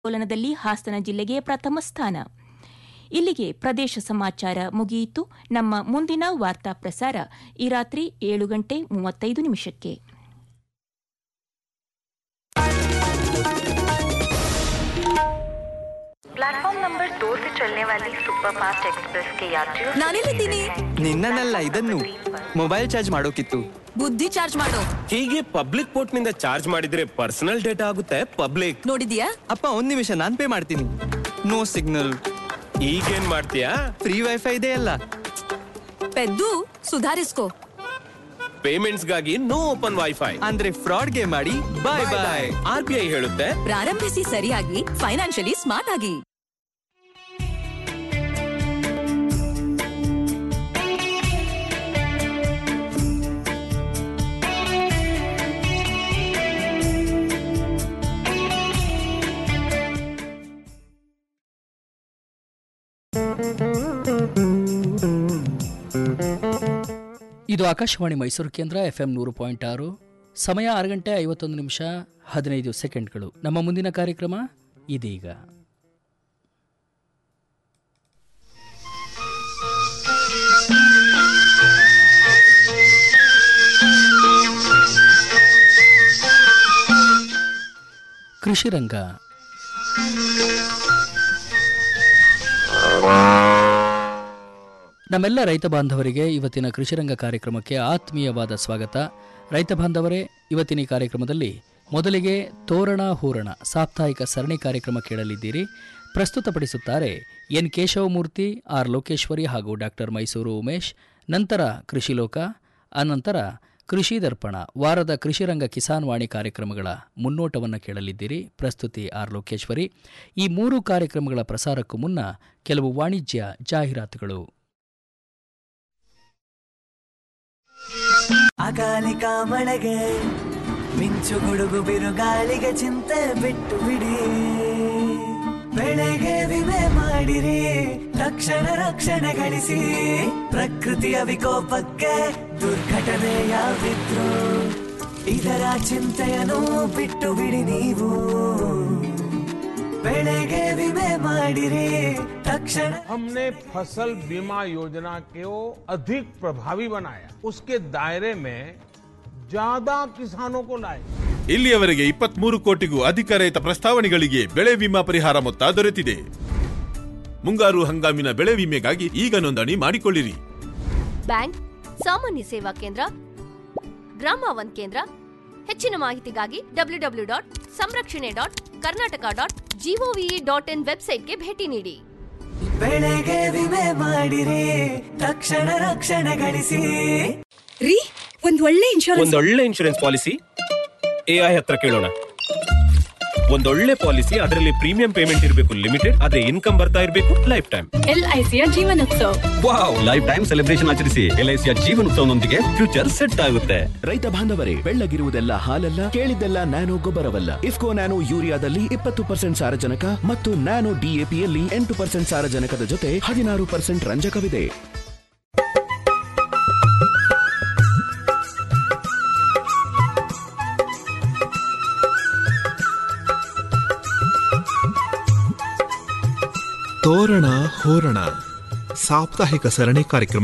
ಆಂದೋಲನದಲ್ಲಿ ಹಾಸನ ಜಿಲ್ಲೆಗೆ ಪ್ರಥಮ ಸ್ಥಾನ ಇಲ್ಲಿಗೆ ಪ್ರದೇಶ ಸಮಾಚಾರ ಮುಗಿಯಿತು ನಮ್ಮ ಮುಂದಿನ ವಾರ್ತಾ ಪ್ರಸಾರ ಈ ರಾತ್ರಿ ಏಳು ಗಂಟೆ ಮೂವತ್ತೈದು ನಿಮಿಷಕ್ಕೆ प्लेटफॉर्म नंबर दो से चलने वाली सुपरफास्ट एक्सप्रेस के यात्रियों ನಾನೆಲ್ಲಿದ್ದೀನಿ ನಿನ್ನನ್ನಲ್ಲ ಇದನ್ನು ಮೊಬೈಲ್ ಚಾರ್ಜ್ ಮಾಡೋಕಿತ್ತು ಬುದ್ಧಿ ಚಾರ್ಜ್ ಮಾಡು ಹೀಗೆ ಪಬ್ಲಿಕ್ ಪೋರ್ಟ್ ನಿಂದ ಚಾರ್ಜ್ ಮಾಡಿದ್ರೆ ಪರ್ಸನಲ್ ಡೇಟಾ ಆಗುತ್ತೆ ಪಬ್ಲಿಕ್ ನೋಡಿದ್ಯಾ ಅಪ್ಪ ಒಂದ್ ನಿಮಿಷ ನಾನ್ ಪೇ ಮಾಡ್ತೀನಿ ನೋ ಸಿಗ್ನಲ್ ಈಗೇನ್ ಮಾಡ್ತೀಯಾ ಫ್ರೀ ವೈಫೈ ಇದೆ ಅಲ್ಲ ಪೆದ್ದು ಸುಧಾರಿಸ್ಕೋ ಪೇಮೆಂಟ್ಸ್ ಗಾಗಿ ನೋ ಓಪನ್ ವೈಫೈ ಅಂದ್ರೆ ಫ್ರಾಡ್ಗೆ ಮಾಡಿ bye bye R B I ಹೇಳುತ್ತೆ ಪ್ರಾರಂಭಿಸಿ ಸರಿಯಾಗಿ ಫೈನಾನ್ಷಿಯಲಿ ಸ್ಮಾರ್ಟ್ ಆಗಿ ಇದು ಆಕಾಶವಾಣಿ ಮೈಸೂರು ಕೇಂದ್ರ ಎಫ್ ಎಂ ನೂರು ಪಾಯಿಂಟ್ ಆರು ಸಮಯ ಆರು ಗಂಟೆ ಐವತ್ತೊಂದು ನಿಮಿಷ ಹದಿನೈದು ಸೆಕೆಂಡ್ಗಳು ನಮ್ಮ ಮುಂದಿನ ಕಾರ್ಯಕ್ರಮ ಇದೀಗ ಕೃಷಿ ರಂಗ ನಮ್ಮೆಲ್ಲ ರೈತ ಬಾಂಧವರಿಗೆ ಇವತ್ತಿನ ಕೃಷಿರಂಗ ಕಾರ್ಯಕ್ರಮಕ್ಕೆ ಆತ್ಮೀಯವಾದ ಸ್ವಾಗತ ರೈತ ಬಾಂಧವರೇ ಇವತ್ತಿನ ಈ ಕಾರ್ಯಕ್ರಮದಲ್ಲಿ ಮೊದಲಿಗೆ ತೋರಣ ಹೂರಣ ಸಾಪ್ತಾಹಿಕ ಸರಣಿ ಕಾರ್ಯಕ್ರಮ ಕೇಳಲಿದ್ದೀರಿ ಪ್ರಸ್ತುತಪಡಿಸುತ್ತಾರೆ ಎನ್ ಕೇಶವಮೂರ್ತಿ ಆರ್ ಲೋಕೇಶ್ವರಿ ಹಾಗೂ ಡಾಕ್ಟರ್ ಮೈಸೂರು ಉಮೇಶ್ ನಂತರ ಕೃಷಿ ಲೋಕ ಅನಂತರ ಕೃಷಿ ದರ್ಪಣ ವಾರದ ಕೃಷಿರಂಗ ಕಿಸಾನ್ ವಾಣಿ ಕಾರ್ಯಕ್ರಮಗಳ ಮುನ್ನೋಟವನ್ನು ಕೇಳಲಿದ್ದೀರಿ ಪ್ರಸ್ತುತಿ ಆರ್ ಲೋಕೇಶ್ವರಿ ಈ ಮೂರು ಕಾರ್ಯಕ್ರಮಗಳ ಪ್ರಸಾರಕ್ಕೂ ಮುನ್ನ ಕೆಲವು ವಾಣಿಜ್ಯ ಜಾಹೀರಾತುಗಳು ಅಕಾಲಿಕ ಮಳೆಗೆ ಮಿಂಚು ಗುಡುಗು ಬಿರುಗಾಳಿಗೆ ಚಿಂತೆ ಬಿಟ್ಟು ಬಿಡಿ ಬೆಳೆಗೆ ವಿಮೆ ಮಾಡಿರಿ ತಕ್ಷಣ ರಕ್ಷಣೆ ಗಳಿಸಿ ಪ್ರಕೃತಿಯ ವಿಕೋಪಕ್ಕೆ ದುರ್ಘಟನೆ ಯಾವಿದ್ರು ಇದರ ಚಿಂತೆಯನ್ನು ಬಿಟ್ಟು ಬಿಡಿ ನೀವು ಬೆಳೆಗೆ ವಿಮೆ ಮಾಡಿರಿ ತಕ್ಷಣ हमने फसल बीमा योजना को अधिक प्रभावी बनाया उसके दायरे में ज्यादा किसानों को लाए ಇಲ್ಲಿಯವರೆಗೆ ಇಪ್ಪತ್ಮೂರು ಕೋಟಿಗೂ ಅಧಿಕ ರೈತ ಪ್ರಸ್ತಾವನೆಗಳಿಗೆ ಬೆಳೆ ವಿಮಾ ಪರಿಹಾರ ಮೊತ್ತ ದೊರೆತಿದೆ ಮುಂಗಾರು ಹಂಗಾಮಿನ ಬೆಳೆ ವಿಮೆಗಾಗಿ ಈಗ ನೋಂದಣಿ ಮಾಡಿಕೊಳ್ಳಿರಿ ಬ್ಯಾಂಕ್ ಸಾಮಾನ್ಯ ಸೇವಾ ಕೇಂದ್ರ ಗ್ರಾಮ ಒನ್ ಕೇಂದ್ರ ಹೆಚ್ಚಿನ ಮಾಹಿತಿಗಾಗಿ W W dot Samrakshane dot Karnataka dot GOV dot in ವೆಬ್ಸೈಟ್ಗೆ ಭೇಟಿ ನೀಡಿ ಬೆಳೆಗೆ ವಿಮೆ ಮಾಡಿರಿ ತಕ್ಷಣ ರಕ್ಷಣೆ ಗಳಿಸಿ ರೀ ಒಂದ್ ಒಳ್ಳೆ ಇನ್ಶೂರೆನ್ಸ್ ಒಂದೊಳ್ಳೆ ಇನ್ಶೂರೆನ್ಸ್ ಪಾಲಿಸಿ ಎಐ ಹತ್ರ ಕೇಳೋಣ ಒಂದೊಳ್ಳೆ ಪಾಲಿಸಿ ಅದರಲ್ಲಿ ಪ್ರೀಮಿಯಂ ಪೇಮೆಂಟ್ ಇರಬೇಕು ಲಿಮಿಟೆಡ್ ಆದ್ರೆ ಇನ್ಕಮ್ ಬರ್ತಾ ಇರಬೇಕು ಲೈಫ್ ಟೈಮ್ ಎಲ್ಐಸಿಯ Jeevanotsav wow life time celebration ಆಚರಿಸಿ ಎಲ್ಐಸಿಯ ಜೀವನ ಉತ್ಸವನೊಂದಿಗೆ ಫ್ಯೂಚರ್ ಸೆಟ್ ಆಗುತ್ತೆ ರೈತ ಬಾಂಧವರೇ ಬೆಳ್ಳಗಿರುವುದೆಲ್ಲ ಹಾಲಲ್ಲ ಕೇಳಿದ್ದೆಲ್ಲ ನ್ಯಾನೋ ಗೊಬ್ಬರವಲ್ಲ ಇಫ್ಕೋ ನ್ಯಾನೋ ಯೂರಿಯಾದಲ್ಲಿ ಇಪ್ಪತ್ತು ಪರ್ಸೆಂಟ್ ಸಾರಜನಕ ಮತ್ತು ನ್ಯಾನೋ ಡಿಎಪಿಯಲ್ಲಿ ಎಂಟು ಪರ್ಸೆಂಟ್ ಸಾರಜನಕದ ಜೊತೆ ಹದಿನಾರು ಪರ್ಸೆಂಟ್ ರಂಜಕವಿದೆ ತೋರಣ ಹೋರಣ ಸಾಪ್ತಾಹಿಕ ಸರಣಿ ಕಾರ್ಯಕ್ರಮ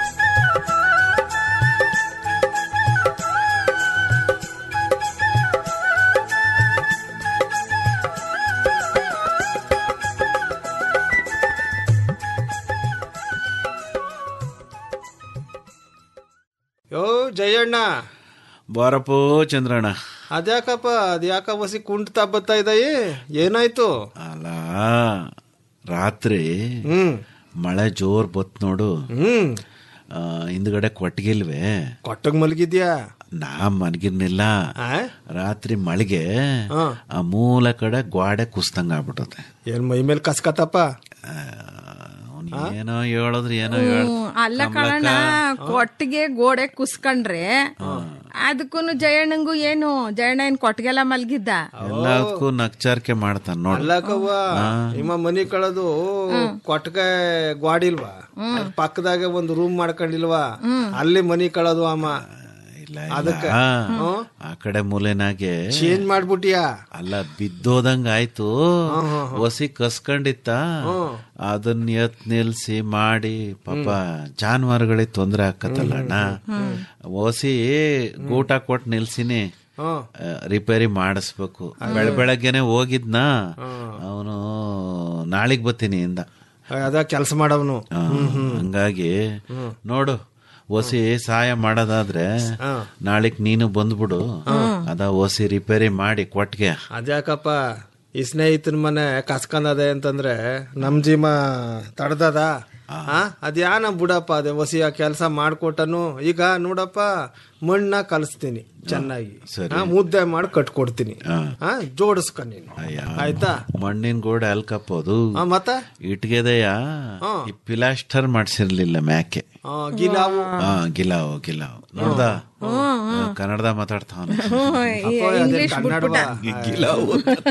ಯೋ ಜಯಣ್ಣ ಬಾರಪ್ಪೋ ಚಂದ್ರಣ್ಣ ಅದ್ಯಾಕಪ್ಪ ಅದ್ಯಾಕ ಬಸಿ ಕುಂಟ್ತಾ ಬರ್ತಾ ಇದ್ದಾಯಿ ಏನಾಯ್ತು ಅಲ್ಲ ರಾತ್ರಿ ಹ್ಮ್ ಮಳೆ ಜೋರ್ ಬತ್ ನೋಡು ಹ್ಮ್ ಆ, ಹಿಂದ್ಗಡೆ ಕೊಟ್ಟಿಗಿಲ್ವೇ ಕೊಟ್ಟಗ್ ಮಲಗಿದ್ಯಾ ನಾ ಮನ್ಗಿರ್ನಿಲ್ಲ ಆ? ರಾತ್ರಿ ಮಳೆಗೆ ಹಾ. ಆ ಮೂಲ ಕಡೆ ಗ್ವಾಡೆ ಕುಸ್ತಂಗ ಆಗ್ಬಿಟ್ಟತೆ ಏನ್ ಮೈ ಮೇಲೆ ಕಸ್ಕತ್ತಪ್ಪ ಅವ್ನ್ ಏನೋ ಹೇಳಿದ್ರೆ ಏನೋ ಹೇಳ್ ಅಲ್ಲ ಕಣಣ್ಣ ಕೊಟ್ಟಿಗೆ ಗೋಡೆ ಕುಸ್ಕೊಂಡ್ರೆ ಅದಕ್ಕೂ ಜಯಣ್ಣಂಗೂ ಏನು ಜಯಣ್ಣ ಏನ್ ಕೊಟ್ಟಿಗೆಲ್ಲ ಮಲ್ಗಿದ್ದ ಎಲ್ಲದಕ್ಕೂ ನಕ್ಚಾರಿಕೆ ಮಾಡ್ತಾನ ನೋಡ್ ಅಲ್ಲಕವ್ವ ನಿಮ್ಮ ಮನಿ ಕಳದು ಕೊಟ್ಟಗ ಗ್ವಾಡಿಲ್ವಾ ಅದ್ ಪಕ್ಕದಾಗ ಒಂದು ರೂಮ್ ಮಾಡ್ಕೊಂಡಿಲ್ವಾ ಅಲ್ಲಿ ಮನಿ ಕಳದು ಅಮ್ಮ ಅದಕ್ಕೆ ಆ, ಹ್ಮ್. ಆ ಕಡೆ ಮೂಲೆನಾಗೆ ಚೇಂಜ್ ಮಾಡ್ಬಿಟ್ಟಿಯಾ ಅಲ್ಲ ಬಿದ್ದೋದಂಗ ಆಯ್ತು ಒಸಿ ಕಸ್ಕೊಂಡಿತ್ತ ಅದನ್ನ ಎತ್ ನಿಲ್ಸಿ ಮಾಡಿ ಪಾಪ ಜಾನುವಾರುಗಳಿಗೆ ತೊಂದ್ರೆ ಆಕತ್ತಲ್ಲ ಅಣ್ಣ ಒಸಿ ಗೂಟ ಕೊಟ್ಟು ನಿಲ್ಸಿನಿ ಹ್ಮ್. ಆ, ರಿಪೇರಿ ಮಾಡಿಸ್ಬೇಕು ಬೆಳ ಬೆಳಗ್ಗೆನೆ ಹೋಗಿದ್ನ ಅವನು ನಾಳಿಗ್ ಬರ್ತೀನಿ ಇಂದ ಅದ ಕೆಲಸ ಮಾಡವನು ಆ, ಹಂಗಾಗಿ ನೋಡು ಒಸಿ ಸಹಾಯ ಮಾಡೋದಾದ್ರೆ ನಾಳಿಗ್ ನೀನು ಬಂದ್ಬಿಡು ಅದ ಒಸಿ ರಿಪೇರಿ ಮಾಡಿ ಕೊಟ್ಗೆ ಅದ್ಯಾಕಪ್ಪ ಈ ಸ್ನೇಹಿತನ ಮನೆ ಕಸ್ಕೊಂಡದೆ ಅಂತಂದ್ರೆ ನಮ್ ಜೀಮ ತಡ್ದದ ಆ ಅದ್ಯಾನ ಬಿಡಪ್ಪ ಅದೇ ಹೊಸಿಯ ಕೆಲಸ ಮಾಡ್ಕೊಟ್ಟನು ಈಗ ನೋಡಪ್ಪ ಮಣ್ಣ ಕಲಿಸ್ತೀನಿ ಚೆನ್ನಾಗಿ ಆ, ಮುದ್ದೆ ಮಾಡಿ ಕಟ್ಕೊಡ್ತೀನಿ ಆ ಜೋಡಿಸ್ಕ ನೀನು ಆಯ್ತಾ ಮಣ್ಣಿನ ಗೋಡೆ ಅಲ್ಕಪ್ಪೋದು ಆ, ಮತ್ತ ಇಟ್ಗೆದೆಯ ಈ ಪಿಲಾಸ್ಟರ್ ಮಾಡ್ಸಿರ್ಲಿಲ್ಲ ಮ್ಯಾಕೆ ಆ, ಗಿಲಾವು ಹಾ ಗಿಲಾವ್ ಗಿಲಾವ್ ನೋಡ್ದ ಕನ್ನಡದ ಮಾತಾಡ್ತಾವನ ಇಂಗ್ಲಿಷ್ ಬಿಟ್ಬಿಟ್ಟ ಗಿಲಾವು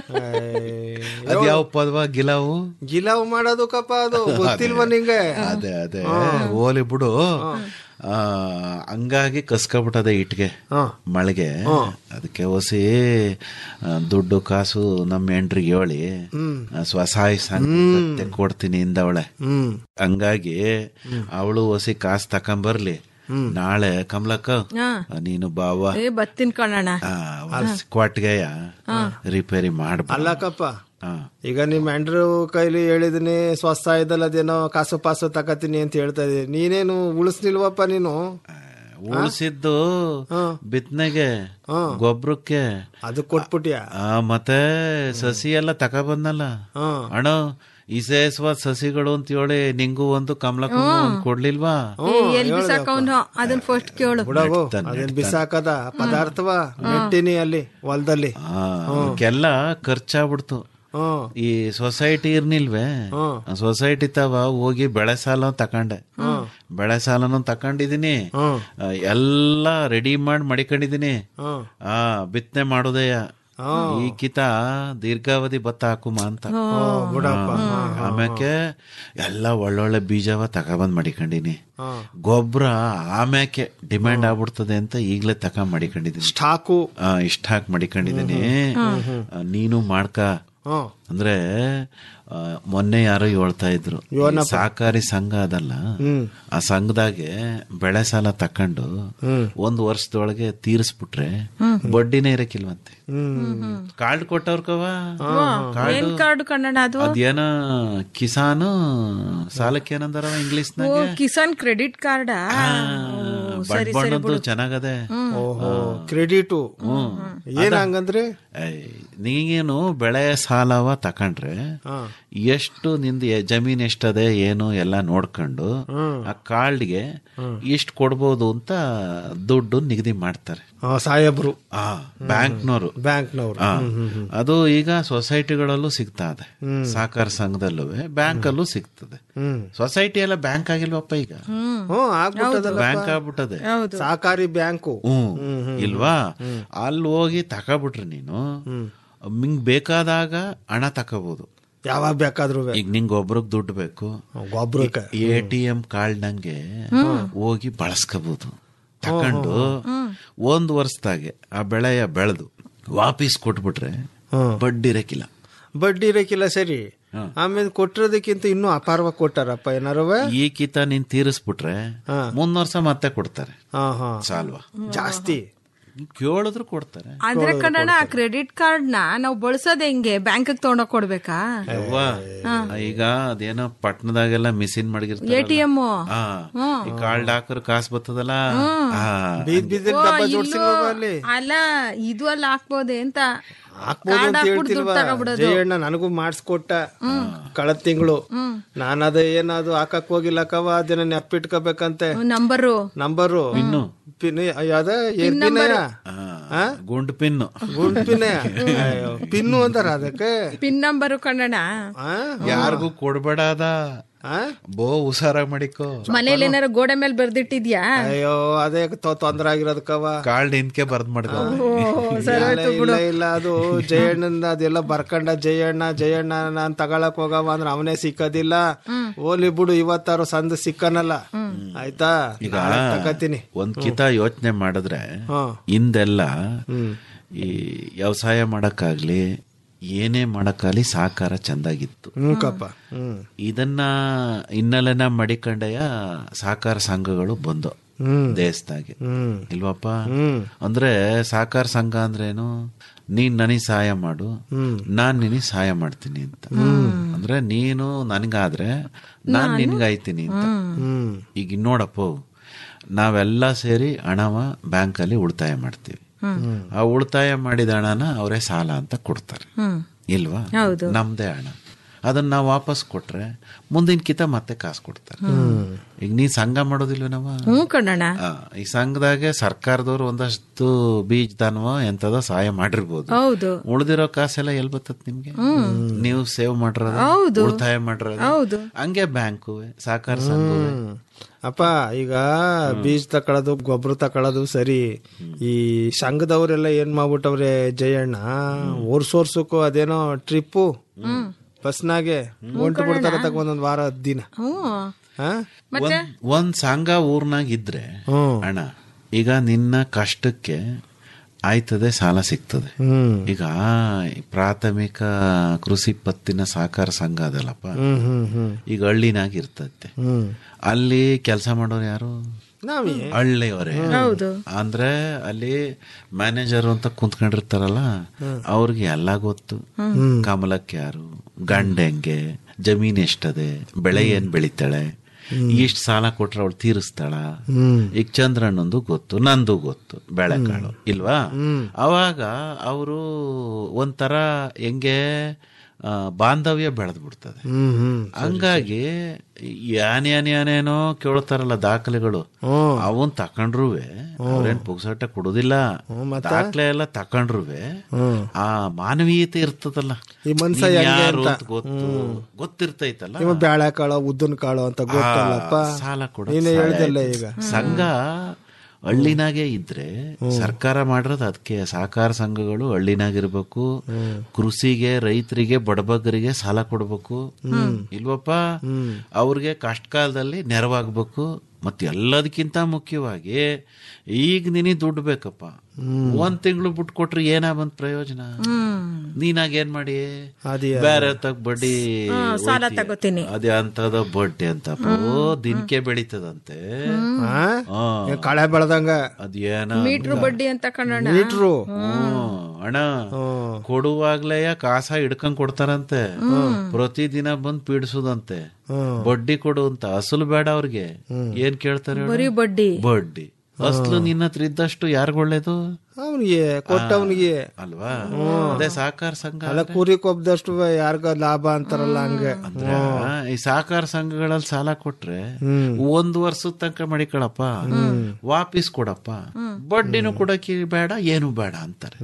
ಅದ್ಯಾವ ಪದವ ಗಿಲಾವು ಗಿಲಾವು ಮಾಡೋದು ಕಪ್ಪ ಅದು ಗೊತ್ತಿಲ್ವ ನಿಂಗೆ ಅದೇ ಅದೇ ಓಲಿ ಬಿಡು ಆ, ಹಂಗಾಗಿ ಕಸ್ಕೊಬಿಟ್ಟದೆ ಇಟ್ಗೆ ಮಳೆಗೆ ಅದಕ್ಕೆ ಹೊಸಿ ಆ, ದುಡ್ಡು ಕಾಸು ನಮ್ಮ ಹೆಂಡ್ರಿಗೆ ಹೇಳಿ ಆ, ಸ್ವಸಹಾಯ ಸಂಘ ಕೊಡ್ತೀನಿ ಇಂದವಳೆ ಹ್ಮ್ ಹಂಗಾಗಿ ಅವಳು ಹೊಸಿ ಕಾಸು ತಕೊಂಬರ್ಲಿ ನಾಳೆ ಕಮಲಕ್ಕ ಹಾ. ನೀನು ಬಾವ ಏ ಬತ್ತಿನ ಕಣಣ್ಣ ಕ್ವಾಟ್ಗೆಯ ರಿಪೇರಿ ಮಾಡ್ಬ ಅಲ್ಲಕಪ್ಪ ಈಗ ನಿಮ್ ಹೆಂಡ್ರು ಕೈಲಿ ಹೇಳಿದೀನಿ ಸ್ವಸ್ಥಾಯದಲ್ಲಿ ಅದೇನೋ ಕಾಸು ಪಾಸು ತಕತೀನಿ ಅಂತ ಹೇಳ್ತಾ ಇದೀನಿ ನೀನೇನು ಉಳಿಸ್ನಿಲ್ವಪ್ಪ ನೀನು ಉಳಿಸಿದ್ದು ಬಿತ್ತನೆಗೆ ಗೊಬ್ಬರಕ್ಕೆ ಅದು ಕೊಟ್ಬಿಟ್ಯಾ ಆ ಮತ್ತೆ ಸಸಿ ಎಲ್ಲ ತಗೊಬಂದಲ್ಲ ಅಣ್ಣ ಇಸೇಸ್ವ ಸಸಿಗಳು ಅಂತ ಹೇಳಿ ನಿಂಗೂ ಒಂದು ಕಮಲಕ್ಕೂ ಒಂದು ಕೊಡ್ಲಿಲ್ವಾ ಏ, ಎಲ್ ಬಿಸಾಕವ್ನು ಅದನ್ನ ಫಸ್ಟ್ ಕೇಳು ಬಿಡವು ಅದೇನ್ ಬಿಸಾಕದ ಪದಾರ್ಥವ ನೆಟ್ಟಿನಿ ಅಲ್ಲಿ ಹೊಲದಲ್ಲಿ ಆ, ಅವಕ್ಕೆಲ್ಲ ಖರ್ಚಾಗ್ಬಿಡ್ತು ಈ ಸೊಸೈಟಿ ಇರ್ನಿಲ್ವೇ ಸೊಸೈಟಿ ತವ ಹೋಗಿ ಬೆಳೆ ಸಾಲ ತಕೊಂಡೆ ಬೆಳೆ ಸಾಲನು ತಕೊಂಡಿದೀನಿ ಆ, ಎಲ್ಲ ರೆಡಿ ಮಾಡಿ ಮಡಿಕೊಂಡಿದೀನಿ ಆ ಬಿತ್ತನೆ ಮಾಡೋದಯ್ಯ ಈ ಕಿತ ದೀರ್ಘಾವಧಿ ಭತ್ತ ಹಾಕುಮ ಅಂತ ಆಮ್ಯಾಕೆ ಎಲ್ಲ ಒಳ್ಳೊಳ್ಳೆ ಬೀಜವ ತಗೊಬಂದ್ ಮಡಿಕೊಂಡಿನಿ ಗೊಬ್ಬರ ಆಮ್ಯಾಕೆ ಡಿಮ್ಯಾಂಡ್ ಆಗ್ಬಿಡ್ತದೆ ಅಂತ ಈಗ್ಲೇ ತಕೊಂಡ್ ಮಡಿಕೊಂಡಿದೀನಿ ಸ್ಟಾಕು ಇಷ್ಟ ಹಾಕಿ ಮಡಿಕೊಂಡಿದೀನಿ ಆ, ನೀನು ಮಾಡ್ಕ ಅಂದ್ರೆ ಆ, ಮೊನ್ನೆ ಯಾರೋ ಹೇಳ್ತಾ ಇದ್ರು ಈ ಸಹಕಾರಿ ಸಂಘ ಅದಲ್ಲ ಆ ಸಂಘದಾಗೆ ಬೆಳೆ ಸಾಲ ತಕೊಂಡು ಒಂದ್ ವರ್ಷದೊಳಗೆ ತೀರಿಸ್ಬಿಟ್ರೆ ಬಡ್ಡಿನೇ ಇರಕ್ಕಿಲ್ವಂತೆ ಕಾರ್ಡ್ ಕೊಟ್ಟವ್ರ ಕವ ಏನ್ ಕಾರ್ಡ್ ಕನ್ನಡ ಅದು ಅದೇನ ಕಿಸಾನ್ ಸಾಲಕ್ಕೆ ಏನಂದಾರ ಇಂಗ್ಲಿಷ್ ಓ ಕಿಸಾನ್ ಕ್ರೆಡಿಟ್ ಕಾರ್ಡಾ ಬಡ್ ಬಣ್ಣದ್ದು ಚೆನ್ನಾಗದೆ ಕ್ರೆಡಿಟು ಏನ್ ಹಂಗಂದ್ರೆ ನೀಗೇನು ಬೆಳೆ ಸಾಲವ ತಕೊಂಡ್ರೆ ಎಷ್ಟು ನಿಂದ ಎ- ಜಮೀನ್ ಎಷ್ಟದೆ ಏನು ಎಲ್ಲ ನೋಡ್ಕೊಂಡು ಆ ಕಾರ್ಡ್ಗೆ ಇಷ್ಟು ಕೊಡ್ಬೋದು ಅಂತ ದುಡ್ಡು ನಿಗದಿ ಮಾಡ್ತಾರೆ ಆ, ಸಾಹೇಬ್ರು ಆ ಬ್ಯಾಂಕ್ನವರು ಬ್ಯಾಂಕ್ನವ್ರು ಆ, ಅದು ಈಗ ಸೊಸೈಟಿಗಳಲ್ಲೂ ಸಿಗ್ತಾ ಇದೆ ಸಹಕಾರ ಸಂಘದಲ್ಲೂ ಬ್ಯಾಂಕಲ್ಲೂ ಸಿಗ್ತದೆ ಸೊಸೈಟಿ ಎಲ್ಲ ಬ್ಯಾಂಕ್ ಆಗಿಲ್ವಪ್ಪ ಈಗ ಹ್ಮ್ ಆಗ್ಬಿಟ್ಟದಲ್ಲ ಬ್ಯಾಂಕ್ ಆಗ್ಬಿಟ್ಟದೆ ಸಹಕಾರಿ ಬ್ಯಾಂಕು ಹ್ಮ್ ಇಲ್ವಾ ಅಲ್ಲಿ ಹೋಗಿ ತಕೊಬಿಟ್ರೆ ನೀನು ನಿಂಗ್ ಬೇಕಾದಾಗ ಹಣ ತಕೋಬಹುದು ಯಾವಾಗ ಬೇಕಾದ್ರೂ ಈಗ ನಿಂಗ್ ಒಬ್ರಿಗೆ ದುಡ್ಡು ಬೇಕು ಗೊಬ್ಬರಕ್ಕೆ ಎ ಟಿ ಎಂ ಕಾರ್ಡ್ ನಂಗೆ ಹೋಗಿ ಬಳಸ್ಕೋಬಹುದು ತಕೊಂಡು ಒಂದ್ ವರ್ಷದಾಗೆ ಆ ಬೆಳೆಯ ಬೆಳೆದು ವಾಪಸ್ ಕೊಟ್ಬಿಟ್ರೆ ಬಡ್ಡಿ ಇರಕ್ಕಿಲ್ಲ ಬಡ್ಡಿ ಇರಕ್ಕಿಲ್ಲ ಸರಿ ಆಮೇಲೆ ಕೊಟ್ಟಿರೋದಕ್ಕಿಂತ ಇನ್ನೂ ಅಪಾರವಾಗಿ ಕೊಟ್ಟಾರಪ್ಪ ಏನಾರವ ಈ ಕಿತ ನೀನ್ ತೀರಿಸ್ಬಿಟ್ರೆ ಮುಂದ್ ವರ್ಷ ಮತ್ತೆ ಕೊಡ್ತಾರೆ ಹಾ ಹಾ ಸಾಲ್ವಾ ಜಾಸ್ತಿ ಕೇಳಿದ್ರು ಕೊಡ್ತಾರೆ ಆದ್ರೆ ಕಣಣ್ಣ ಆ ಕ್ರೆಡಿಟ್ ಕಾರ್ಡ್ ನ ನಾವು ಬಳಸೋದ್ ಹೆಂಗೆ ಬ್ಯಾಂಕ್ ತಗೊಂಡೋಗ್ ಕೊಡ್ಬೇಕಾ ಅವ್ವಾ, ಈಗ ಅದೇನೋ ಪಟ್ನದಾಗೆಲ್ಲ ಮಿಷಿನ್ ಮಡಗಿರ್ತಾರೆ ATM. ಈ ಕಾರ್ಡ್ ಹಾಕ್ರ ಕಾಸು ಬರ್ತದಲ್ಲ ಆ, ಬೀದ್ ಬೀದಿಲ್ ಓ, ಡಬ್ಬ ಇಲ್ಲೂ ಜೋಡ್ಸಿಲ್ವವ ಅಲ್ಲಿ ಅಲ್ಲ ಇದು ಅಲ್ಲಿ ಹಾಕ್ಬೋದೆ ಅಂತ ಹಾಕ್ಬೋದು ಕಾರ್ಡ್ ಅಂತ ಹಾಕ್ಬಿಟ್ಟು ದುಡ್ಡು ಹೇಳ್ತಿಲ್ವಾ ತಗೊಬಿಡೋದು ಜಯಣ್ಣ ನನಗೂ ಮಾಡಿಸ್ಕೊಟ್ಟ ಕಳೆದ ತಿಂಗಳು ನಾನದ ಏನದು ಹಾಕಕ್ ಹೋಗಿಲ್ಲ ಕವ ಅದೇನ ನೆಪ್ಪಿಟ್ಕೋಬೇಕಂತೆ ನಂಬರು ನಂಬರು ಪಿನ್ ಯಾವ್ದ ಏನ್ ಪಿನ್ನಯ್ಯ ಆ? ಗುಂಡು ಪಿನ್ನು ಗುಂಡ್ ಪಿನ್ನಯ್ಯ ಅಯ್ಯೋ, ಪಿನ್ನು ಅಂತಾರ ಅದಕ್ಕೆ ಪಿನ್ ನಂಬರು ಕಣಣ್ಣ ಆ? ಯಾರಿಗೂ ಕೊಡ್ಬೇಡ ಅದ ಬೋ ಹುಷಾರಾಗಿ ಮಾಡಿಕೋ ಮನೇಲಿ ಏನಾರ ಗೋಡೆ ಮೇಲೆ ಬರ್ದಿಟ್ಟಿದ್ಯಾ ಅಯ್ಯೋ ಅದೇ ತೊ- ತೊಂದ್ರೆ ಆಗಿರೋದಕ್ಕವ ಕಾಲ್ಡ್ ಇಂದ್ಕೆ ಬರ್ದ್ ಮಾಡ್ಕೋ ಇಲ್ಲ ಇಲ್ಲ ಇಲ್ಲ ಅದು ಜಯಣ್ಣನ ಅದೆಲ್ಲ ಬರ್ಕಂಡ ಜಯಣ್ಣ ಜಯಣ್ಣ ನಾನ್ ತಗೊಳಕ್ ಹೋಗವ ಅಂದ್ರೆ ಅವನೇ ಸಿಕ್ಕದಿಲ್ಲ ಓಲಿ ಬಿಡು ಇವತ್ತಾರು ಸಂದ ಸಿಕ್ಕನಲ್ಲ ಆಯ್ತಾ ಈಗ ನಾಳೆ ತಗತೀನಿ ಒಂದ್ ಕಿತ ಯೋಚನೆ ಮಾಡಿದ್ರೆ ಹಾ. ಹಿಂದೆಲ್ಲ ಈ ವ್ಯವಸಾಯ ಮಾಡಕ್ಕಾಗ್ಲಿ ಏನೇ ಮಾಡಕ್ಕಾಗ್ಲಿ ಸಹಕಾರ ಚಂದಾಗಿತ್ತು ಹ್ಮ್ ಕಪ್ಪ ಹ್ಮ್ ಇದನ್ನ ಹಿನ್ನೆಲೆನ ಮಡಿಕಂಡೆಯ ಸಹಕಾರ ಸಂಘಗಳು ಬಂದು ಹ್ಮ್. ದೇಶದಾಗೆ ಹ್ಮ್. ಇಲ್ವಪ್ಪ ಹ್ಮ್. ಅಂದ್ರೆ ಸಹಕಾರ ಸಂಘ ಅಂದ್ರೇನು ನೀನ್ ನನಗ್ ಸಹಾಯ ಮಾಡು ಹ್ಮ್. ನಾನ್ ನಿನಗ್ ಸಹಾಯ ಮಾಡ್ತೀನಿ ಅಂತ ಅಂದ್ರೆ ನೀನು ನನ್ಗಾದ್ರೆ ನಾನ್ ನಿನ್ಗಾಯ್ತೀನಿ ಅಂತ ಹ್ಮ್ ಈಗ ನೋಡಪ್ಪ ನಾವೆಲ್ಲ ಸೇರಿ ಹಣವ ಬ್ಯಾಂಕಲ್ಲಿ ಉಳಿತಾಯ ಮಾಡ್ತೀವಿ ಆ ಉಳಿತಾಯ ಮಾಡಿದ ಹಣನ ಅವರೇ ಸಾಲ ಅಂತ ಕೊಡ್ತಾರೆ ಇಲ್ವಾ ಹೌದು. ನಮ್ದೇ ಹಣ ಅದನ್ನ ನಾವು ವಾಪಸ್ ಕೊಟ್ರೆ ಮುಂದಿನ ಕಿತ ಮತ್ತೆ ಕಾಸು ಕೊಡ್ತಾರೆ ಈಗ ನೀ ಸಂಘ ಮಾಡೋದಿಲ್ವ ನಾವ ಹ್ಞೂ ಕಣ್ಣಣ್ಣ ಆ, ಈ ಸಂಘದಾಗೆ ಸರ್ಕಾರದವ್ರು ಒಂದಷ್ಟು ಬೀಜ ದಾನವ ಎಂತದ ಸಹಾಯ ಮಾಡಿರ್ಬೋದು ಹೌದು ಉಳ್ದಿರೋ ಕಾಸೆಲ್ಲ ಎಲ್ ಬರ್ತತ್ ನಿಮ್ಗೆ ನೀವು ಸೇವ್ ಮಾಡಿರೋದು ಹೌದು. ಉಳಿತಾಯ ಮಾಡಿರೋದು ಹೌದು. ಹಂಗೆ ಬ್ಯಾಂಕು ಸಹಕಾರ ಸಂಘವೇ ಅಪ್ಪ ಈಗ ಬೀಜ ತಕೊಳ್ಳೋದು ಗೊಬ್ಬರ ತಕೊಳ್ಳೋದು ಸರಿ ಈ ಸಂಘದವರೆಲ್ಲ ಏನ್ ಮಾಡ್ಬಿಟ್ಟವ್ರೆ ಜಯಣ್ಣ ವರ್ಷ ವರ್ಷಕ್ಕೂ ಅದೇನೋ ಟ್ರಿಪ್ಪು ಬಸ್ನಾಗೆ ಹೊಂಟು ಬಿಡ್ತಾರ ತಗ ಒಂದೊಂದ್ ವಾರ ಹತ್ತು ದಿನ ಹ್ಞೂ ಹಾ? ಮತ್ತೆ ಒಂದ್- ಒಂದ್ ಸಂಘ ಊರ್ನಾಗ ಇದ್ರೆ ಹ್ಮ್. ಅಣ್ಣ ಈಗ ನಿನ್ನ ಕಷ್ಟಕ್ಕೆ ಆಯ್ತದೆ ಸಾಲ ಸಿಗ್ತದೆ ಹ್ಮ್ ಈಗ ಈ ಪ್ರಾಥಮಿಕ ಕೃಷಿ ಪತ್ತಿನ ಸಹಕಾರ ಸಂಘ ಅದಲ್ಲಪ್ಪ ಹ್ಮ್ ಹ್ಮ್ ಹ್ಮ್ ಈಗ ಹಳ್ಳಿನಾಗ ಇರ್ತೈತೆ ಹ್ಮ್ ಅಲ್ಲಿ ಕೆಲಸ ಮಾಡೋರು ಯಾರು ನಾವೇ ಹಳ್ಳಿಯವರೇ ಹೌದು ಅಂದ್ರೆ ಅಲ್ಲಿ ಮ್ಯಾನೇಜರ್ ಅಂತ ಕುಂತ್ಕೊಂಡಿರ್ತಾರಲ್ಲ ಅವ್ರಿಗೆ ಎಲ್ಲ ಗೊತ್ತು ಕಮಲಕ್ಕೆ ಯಾರು ಗಂಡ ಹೆಂಗೆ ಜಮೀನ್ ಎಷ್ಟದೆ ಬೆಳೆ ಏನ್ ಬೆಳಿತಾಳೆ ಇಷ್ಟ್ ಸಾಲ ಕೊಟ್ರೆ ಅವಳು ತೀರಿಸ್ತಾಳ ಹ್ಮ್ ಈಗ ಚಂದ್ರಣ್ಣಂದು ಗೊತ್ತು ನಂದು ಗೊತ್ತು ಬೆಳೆಕಾಳು ಇಲ್ವಾ ಅವಾಗ ಅವರು ಒಂಥರ ಹೆಂಗೆ ಆ, ಬಾಂಧವ್ಯ ಬೆಳೆದ್ ಬಿಡ್ತದೆ ಹ್ಮ್ ಹ್ಮ್ ಹಂಗಾಗಿ ಯಾನ್ ಯಾನ್ ಯಾನೇನೋ ಕೇಳ್ತಾರಲ್ಲ ದಾಖಲೆಗಳು ಹ್ಮ್. ಅವನ್ ತಕೊಂಡ್ರುವೆ ಅವ್ರೇನ್ ಪುಗ್ಸಟ್ಟ ಕೊಡುದಿಲ್ಲ ಹ್ಮ್, ಮತ್ತೆ? ದಾಖಲೆ ಎಲ್ಲ ತಕೊಂಡ್ರುವೆ ಹ್ಮ್. ಆ ಮಾನವೀಯತೆ ಇರ್ತದಲ್ಲ ಈ ಮನ್ಸ ನೀನ್ ಹೆಂಗೆ ಯಾರು ಅಂತ. ಅಂತ ಗೊತ್ತು ಗೊತ್ತಿರ್ತೈತಲ್ಲ ಇವ ಬ್ಯಾಳೆ ಕಾಳು ಉದ್ದನ್ ಕಾಳು ಅಂತ ಗೊತ್ತಲ್ಲಪ್ಪ ಆ, ಸಾಲ ಕೊಡ ನೀನೇ ಹೇಳ್ದಲ್ಲ ಈಗ ಸಂಘ ಹಳ್ಳಿನಾಗೆ ಇದ್ರೆ ಸರ್ಕಾರ ಮಾಡಿರೋದು ಅದಕ್ಕೆ ಸಹಕಾರ ಸಂಘಗಳು ಹಳ್ಳಿನಾಗಿರ್ಬೇಕು ಕೃಷಿಗೆ ರೈತರಿಗೆ ಬಡಬಗ್ಗರಿಗೆ ಸಾಲ ಕೊಡ್ಬೇಕು ಇಲ್ವಪ್ಪ ಅವ್ರಿಗೆ ಕಷ್ಟ ಕಾಲದಲ್ಲಿ ನೆರವಾಗ್ಬೇಕು ಮತ್ತೆ ಎಲ್ಲದಕ್ಕಿಂತ ಮುಖ್ಯವಾಗಿ ಈಗ ನಿನಗೆ ದುಡ್ಡು ಬೇಕಪ್ಪ ಒಂದ್ ತಿಂಗಳು ಬಿಟ್ಟು ಕೊಟ್ರೆ ಏನ ಬಂದ್ ಪ್ರಯೋಜನ ನೀನಾಗ ಏನ್ ಮಾಡಿ ಅದೇ ಬೇರೆ ತಗ್ ಬಡ್ಡಿ ಸಾಲ ಒಯ್ತೀಯ. ತಗೋತೀನಿ. ಅದೇ ಅಂತದ ಬಡ್ಡಿ ಅಂತಪ್ಪ ಓ ದಿನಕ್ಕೆ ಬೆಳೀತದಂತೆ ಹಾ? ಹಾ. ಏನ್ ಕಳೆ ಬೆಳ್ದಂಗ ಅದೇನ ಮೀಟ್ರು ಬಡ್ಡಿ ಅಂತ ಕಣ್ಣಣ್ಣ ಮೀಟ್ರು ಹ್ಮ್, ಅಣ್ಣ ಕೊಡುವಾಗ್ಲೇ ಕಾಸ ಹಿಡ್ಕೊಂಡ್ ಕೊಡ್ತಾರಂತೆ ಪ್ರತಿದಿನ ಬಂದ್ ಪೀಡಿಸೋದಂತೆ ಬಡ್ಡಿ ಕೊಡು ಅಂತ ಅಸಲು ಬೇಡ ಅವ್ರಿಗೆ ಏನ್ ಕೇಳ್ತಾರೆ ಹೇಳು? ಬರೀ ಬಡ್ಡಿ ಬಡ್ಡಿ ಅಸಲು ನಿನ್ನ ಹತ್ರ ಇದ್ದಷ್ಟು ಯಾರಿಗ್ ಒಳ್ಳೇದು ಅವನಿಗೆ ಕೊಟ್ಟವನಿಗೆ ಅಲ್ವಾ ಅದೇ ಸಹಕಾರ ಸಂಘ ಅಲ್ಲ ಕುರಿ ಕೊಬ್ಬದಷ್ಟು ಯಾರಿಗ ಲಾಭ ಅಂತಾರಲ್ಲ ಹಂಗೆ ಅಂದ್ರೆ ಈ ಸಹಕಾರ ಸಂಘಗಳಲ್ಲಿ ಸಾಲ ಕೊಟ್ರೆ ಹ್ಮ್. ಒಂದ್ ವರ್ಷದ ತನಕ ಮಡಿಕಳಪ್ಪ ವಾಪಿಸ್ ಕೊಡಪ್ಪ ಬಡ್ಡಿನೂ ಕೊಡಕ್ಕೆ ಬೇಡ ಏನು ಬೇಡ ಅಂತಾರೆ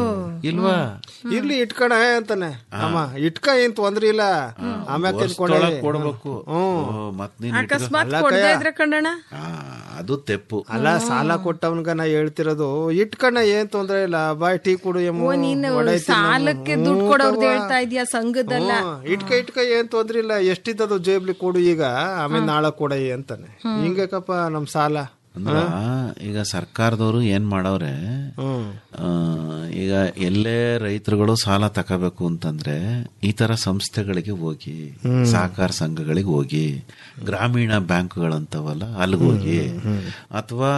ಇಲ್ವಾ ಇರ್ಲಿ ಇಟ್ಕಣ ಅಂತಾನೆ ಅಮ್ಮ ಇಟ್ಕ ಏನ್ ತೊಂದ್ರೆ ಇಲ್ಲ ಆಮ್ಯಾಕ ವರ್ಷದೊಳಗ್ ಕೊಡ್ಬೇಕು ಓ, ಮತ್ ನೀನ್ ಇಟ್ಕೊ. ಅಕಸ್ಮಾತ್ ಕೊಡದೇ ಇದ್ರೆ ಕಣ್ಣಣ್ಣ ಆ, ಅದು ತೆಪ್ಪು ಅಲ್ಲ ಸಾಲ ಕೊಟ್ಟವನ್ಗ ನಾ ಹೇಳ್ತಿರೋದು ಇಟ್ಕಣ ಏನ್ ತೊಂದ್ರೆ ಇಲ್ಲ ಬಾಯ್ ಟೀ ಕುಡು ಎಮ್ಮು, ಓ ನೀನು ವಡೆ ತಿನ್ನು. ಸಾಲಕ್ಕೆ ಹ್ಞೂ ದುಡ್ಡು ಕೊಡೋರ್ದು ಕವ್ವ. ಹೇಳ್ತಾ ಇದೀಯ ಸಂಘದಲ್ಲ ಹ್ಞೂ, ಇಟ್ಕ ಇಟ್ಕ ಏನ್ ತೊಂದ್ರೆ ಇಲ್ಲ ಎಷ್ಟಿದ್ದದು ಜೇಬ್ಲಿ ಕೊಡು ಈಗ ಆಮೇಲೆ ನಾಳೆ ಕೊಡಯಿ ಅಂತಾನೆ ಹಿಂಗೇಕಪ್ಪ ನಮ್ ಸಾಲ ಅಂದ್ರ ಈಗ ಸರ್ಕಾರದವರು ಏನ್ ಮಾಡವ್ರೆ ಹ್ಮ್ ಆ, ಈಗ ಎಲ್ಲೇ ರೈತರುಗಳು ಸಾಲ ತಗೋಬೇಕು ಅಂತಂದ್ರೆ ಈ ತರ ಸಂಸ್ಥೆಗಳಿಗೆ ಹೋಗಿ ಸಹಕಾರ ಸಂಘಗಳಿಗೆ ಹೋಗಿ ಗ್ರಾಮೀಣ ಬ್ಯಾಂಕ್ಗಳಂತವಲ್ಲ ಅಲ್ಲಿಗೆ ಹೋಗಿ ಅಥವಾ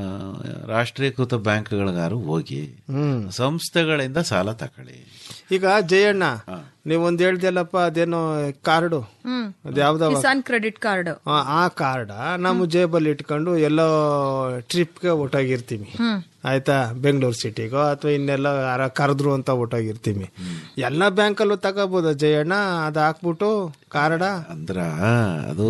ರಾಷ್ಟ್ರೀಕೃತ ಬ್ಯಾಂಕ್ಗಳಿಗಾರು ಹೋಗಿ ಹ್ಮ್ ಸಂಸ್ಥೆಗಳಿಂದ ಸಾಲ ತಕೊಳ್ಳಿ ಈಗ ಜಯಣ್ಣ ನೀವೊಂದ್ ಹೇಳ್ದಲ್ಲಪ್ಪ ಅದೇನೋ ಕಾರ್ಡು ಹ್ಮ್ ಅದ್ಯಾವ್ದವ ಕಿಸಾನ್ ಕ್ರೆಡಿಟ್ ಕಾರ್ಡ್ ಆ, ಆ ಕಾರ್ಡ ನಮ್ಮ ಜೇಬಲ್ಲಿ ಇಟ್ಕೊಂಡು ಎಲ್ಲೋ ಟ್ರಿಪ್ಗೆ ಒಟ್ಟಾಗಿರ್ತೀವಿ ಆಯ್ತಾ ಬೆಂಗಳೂರು ಸಿಟಿಗೋ ಅಥವಾ ಇನ್ನೆಲ್ಲ ಯಾರ ಕರೆದ್ರು ಅಂತ ಒಟ್ಟಾಗಿರ್ತೀವಿ ಎಲ್ಲ ಬ್ಯಾಂಕಲ್ಲೂ ತಗೋಬೋದ ಜಯಣ್ಣ ಅದ್ ಹಾಕ್ಬಿಟ್ಟು ಕಾರ್ಡ ಅಂದ್ರ ಅದು